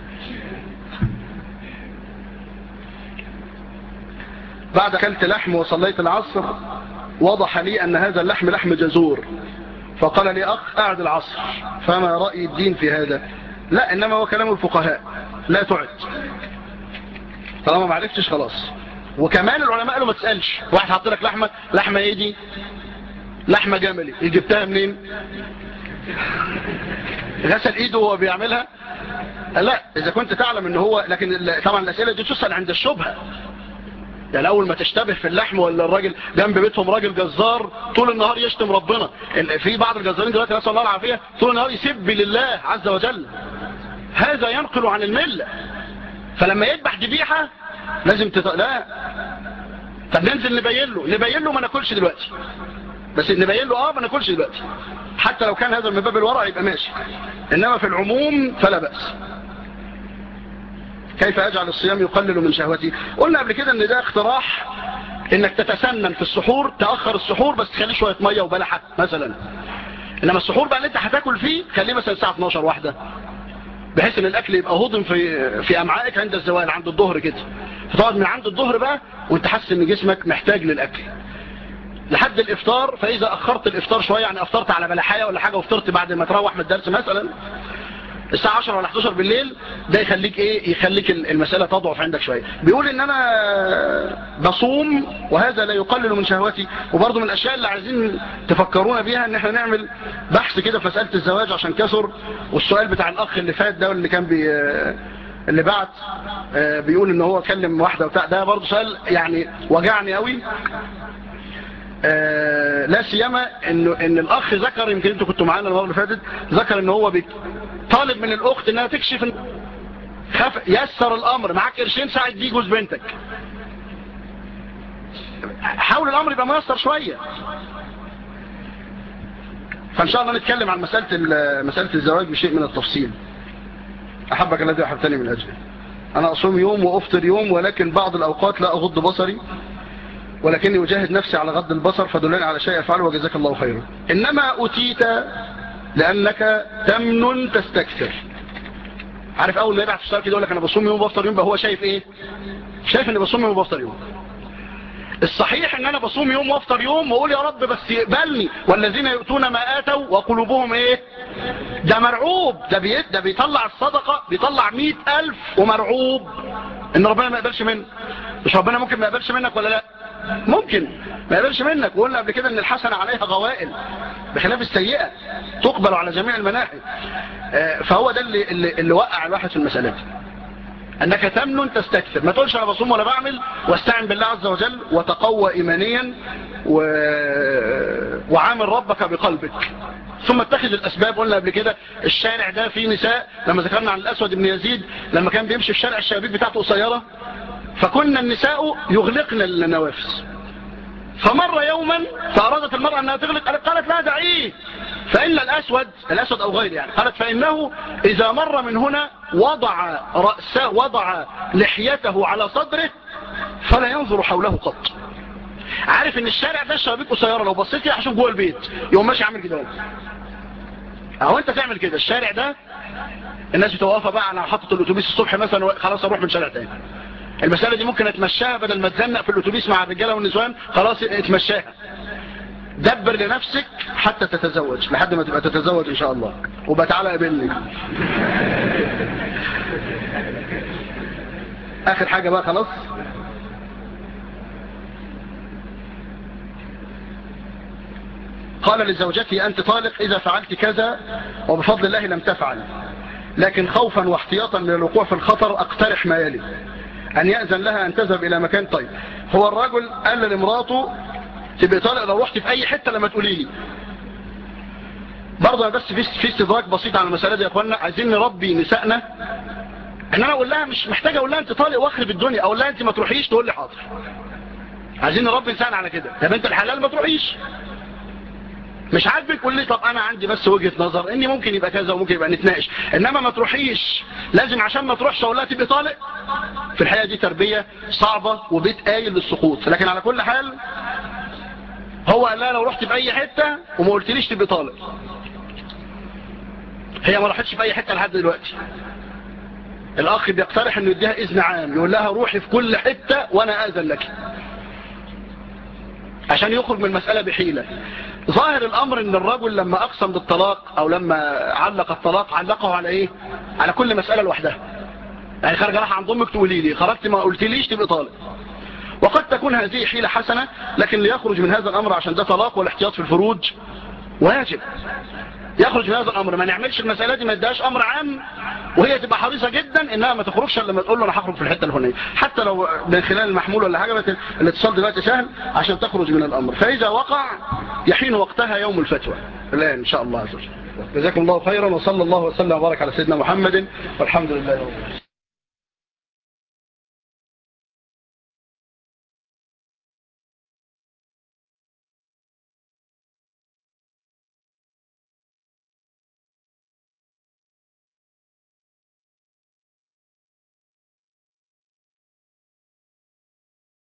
بعد أكلت لحم وصليت العصر وضح لي أن هذا اللحم لحم جزور فقال لي أخ أعد العصر فما رأي الدين في هذا لا إنما هو كلام الفقهاء لا تعد طالما ما عرفتش خلاص وكمان العلماء قالوا ما تسألش واحد حط لك لحمة لحمة ايه دي لحمة جملي جبتها منين غسل ايده وهو بيعملها لا اذا كنت تعلم ان هو لكن طبعا الاسئلة دي تسأل عند الشبهة يعني اول ما تشتبه في اللحم ولا الراجل جنب بيتهم راجل جزار طول النهار يشتم ربنا في بعض الجزارين دلوقتي نسال الله العافيه طول النهار يسب لله عز وجل هذا ينقل عن المله فلما يذبح ذبيحه لازم تت... لا طب ننزل نبين له نبين له ما ناكلش دلوقتي بس نبين له اه ما ناكلش دلوقتي حتى لو كان هذا من باب الورع يبقى ماشي انما في العموم فلا باس كيف أجعل الصيام يقلل من شهوتي قلنا قبل كده ان ده اقتراح انك تتسنن في السحور تأخر السحور بس تخليه شوية مية وبلحة مثلا انما السحور بقى اللي انت هتاكل فيه خليه مثلا الساعة 12 واحدة بحيث ان الاكل يبقى هضم في في امعائك عند الزوال عند الظهر كده فتقعد من عند الظهر بقى وانت حاسس ان جسمك محتاج للاكل لحد الافطار فاذا اخرت الافطار شوية يعني افطرت على بلحاية ولا حاجة وافطرت بعد ما تروح من الدرس مثلا الساعة 10 ولا 11 بالليل ده يخليك ايه يخليك المسألة تضعف عندك شوية بيقول ان انا بصوم وهذا لا يقلل من شهوتي وبرضه من الاشياء اللي عايزين تفكرونا بيها ان احنا نعمل بحث كده في مسألة الزواج عشان كسر والسؤال بتاع الاخ اللي فات ده اللي كان بي اللي بعت بيقول ان هو كلم واحدة وبتاع ده برضه سؤال يعني وجعني قوي آه لا سيما انه ان الاخ ذكر يمكن انتوا كنتوا معانا المره اللي فاتت ذكر ان هو طالب من الاخت انها تكشف خف يسر الامر معاك قرشين ساعد دي جوز بنتك حاول الامر يبقى ميسر شويه فان شاء الله نتكلم عن مساله مساله الزواج بشيء من التفصيل احبك الذي احبتني من اجله انا اصوم يوم وافطر يوم ولكن بعض الاوقات لا اغض بصري ولكني أجاهد نفسي على غض البصر فدلني على شيء أفعله وجزاك الله خيرا إنما أتيت لأنك تمن تستكثر عارف أول ما يبعث في السؤال كده يقول لك أنا بصوم يوم وبفطر يوم بقى هو شايف إيه شايف أني بصوم يوم وبفطر يوم الصحيح ان انا بصوم يوم وافطر يوم واقول يا رب بس يقبلني والذين يؤتون ما اتوا وقلوبهم ايه ده مرعوب ده, بي... ده بيطلع الصدقة بيطلع مئة الف ومرعوب ان ربنا ما يقبلش منه مش ربنا ممكن ما يقبلش منك ولا لا ممكن ما يقبلش منك وقلنا قبل كده ان الحسنة عليها غوائل بخلاف السيئة تقبل على جميع المناحي فهو ده اللي, اللي, اللي وقع الواحد في المسألة دي انك تمنن تستكثر ما تقولش انا بصوم ولا بعمل واستعن بالله عز وجل وتقوى ايمانيا و... وعامل ربك بقلبك ثم اتخذ الاسباب قلنا قبل كده الشارع ده فيه نساء لما ذكرنا عن الاسود بن يزيد لما كان بيمشي في الشارع الشبابيك بتاعته قصيره فكنا النساء يغلقن النوافذ فمر يوما فارادت المرأة انها تغلق قالت, قالت لا دعيه فإن الأسود الأسود أو غير يعني قالت فإنه إذا مر من هنا وضع رأسه وضع لحيته على صدره فلا ينظر حوله قط عارف ان الشارع ده الشبابيك قصيره لو بصيت كده هشوف جوه البيت يقوم ماشي عامل كده اهو انت تعمل كده الشارع ده الناس بتوقفها بقى على محطه الاتوبيس الصبح مثلا خلاص اروح من شارع تاني المساله دي ممكن اتمشاها بدل ما تزنق في الاتوبيس مع الرجاله والنسوان خلاص اتمشاها دبر لنفسك حتى تتزوج لحد ما تبقى تتزوج ان شاء الله وبقى تعالى قابلني اخر حاجة بقى خلاص قال لزوجتي انت طالق اذا فعلت كذا وبفضل الله لم تفعل لكن خوفا واحتياطا من الوقوع في الخطر اقترح ما يلي ان يأذن لها ان تذهب الى مكان طيب هو الرجل قال لمراته تبقى طالق لو رحت في اي حتة لما تقولي لي برضه بس في في استدراك بسيط على المسألة دي يا اخوانا عايزين نربي نسائنا ان انا اقول لها مش محتاجه اقول لها انت طالق واخرب الدنيا اقول لها انت ما تروحيش تقول لي حاضر عايزين نربي نسائنا على كده يا بنت الحلال ما تروحيش مش عاجبك قول لي طب انا عندي بس وجهة نظر اني ممكن يبقى كذا وممكن يبقى نتناقش انما ما تروحيش لازم عشان ما تروحش اقول لها تبقى طالق في الحقيقة دي تربية صعبة وبيت قايل للسقوط لكن على كل حال هو قال لها لو رحت في اي حتة وما قلتليش تبقى طالق هي ما راحتش في اي حتة لحد دلوقتي الاخ بيقترح انه يديها اذن عام يقول لها روحي في كل حتة وانا اذن لك عشان يخرج من المسألة بحيلة ظاهر الامر ان الرجل لما اقسم بالطلاق او لما علق الطلاق علقه على ايه على كل مسألة لوحدها يعني خارج راح عند امك تقولي لي خرجت ما قلتليش تبقى طالق وقد تكون هذه حيلة حسنة لكن ليخرج من هذا الامر عشان ده طلاق والاحتياط في الفروج واجب يخرج من هذا الامر ما نعملش المسألة دي ما يدهاش امر عام وهي تبقى حريصة جدا انها ما تخرجش الا لما تقول له انا هخرج في الحتة الفلانيه حتى لو من خلال المحمول ولا حاجة الاتصال دلوقتي سهل عشان تخرج من الامر فاذا وقع يحين وقتها يوم الفتوى الان ان شاء الله عز وجل جزاكم الله خيرا وصلى الله وسلم وبارك على سيدنا محمد والحمد لله رب العالمين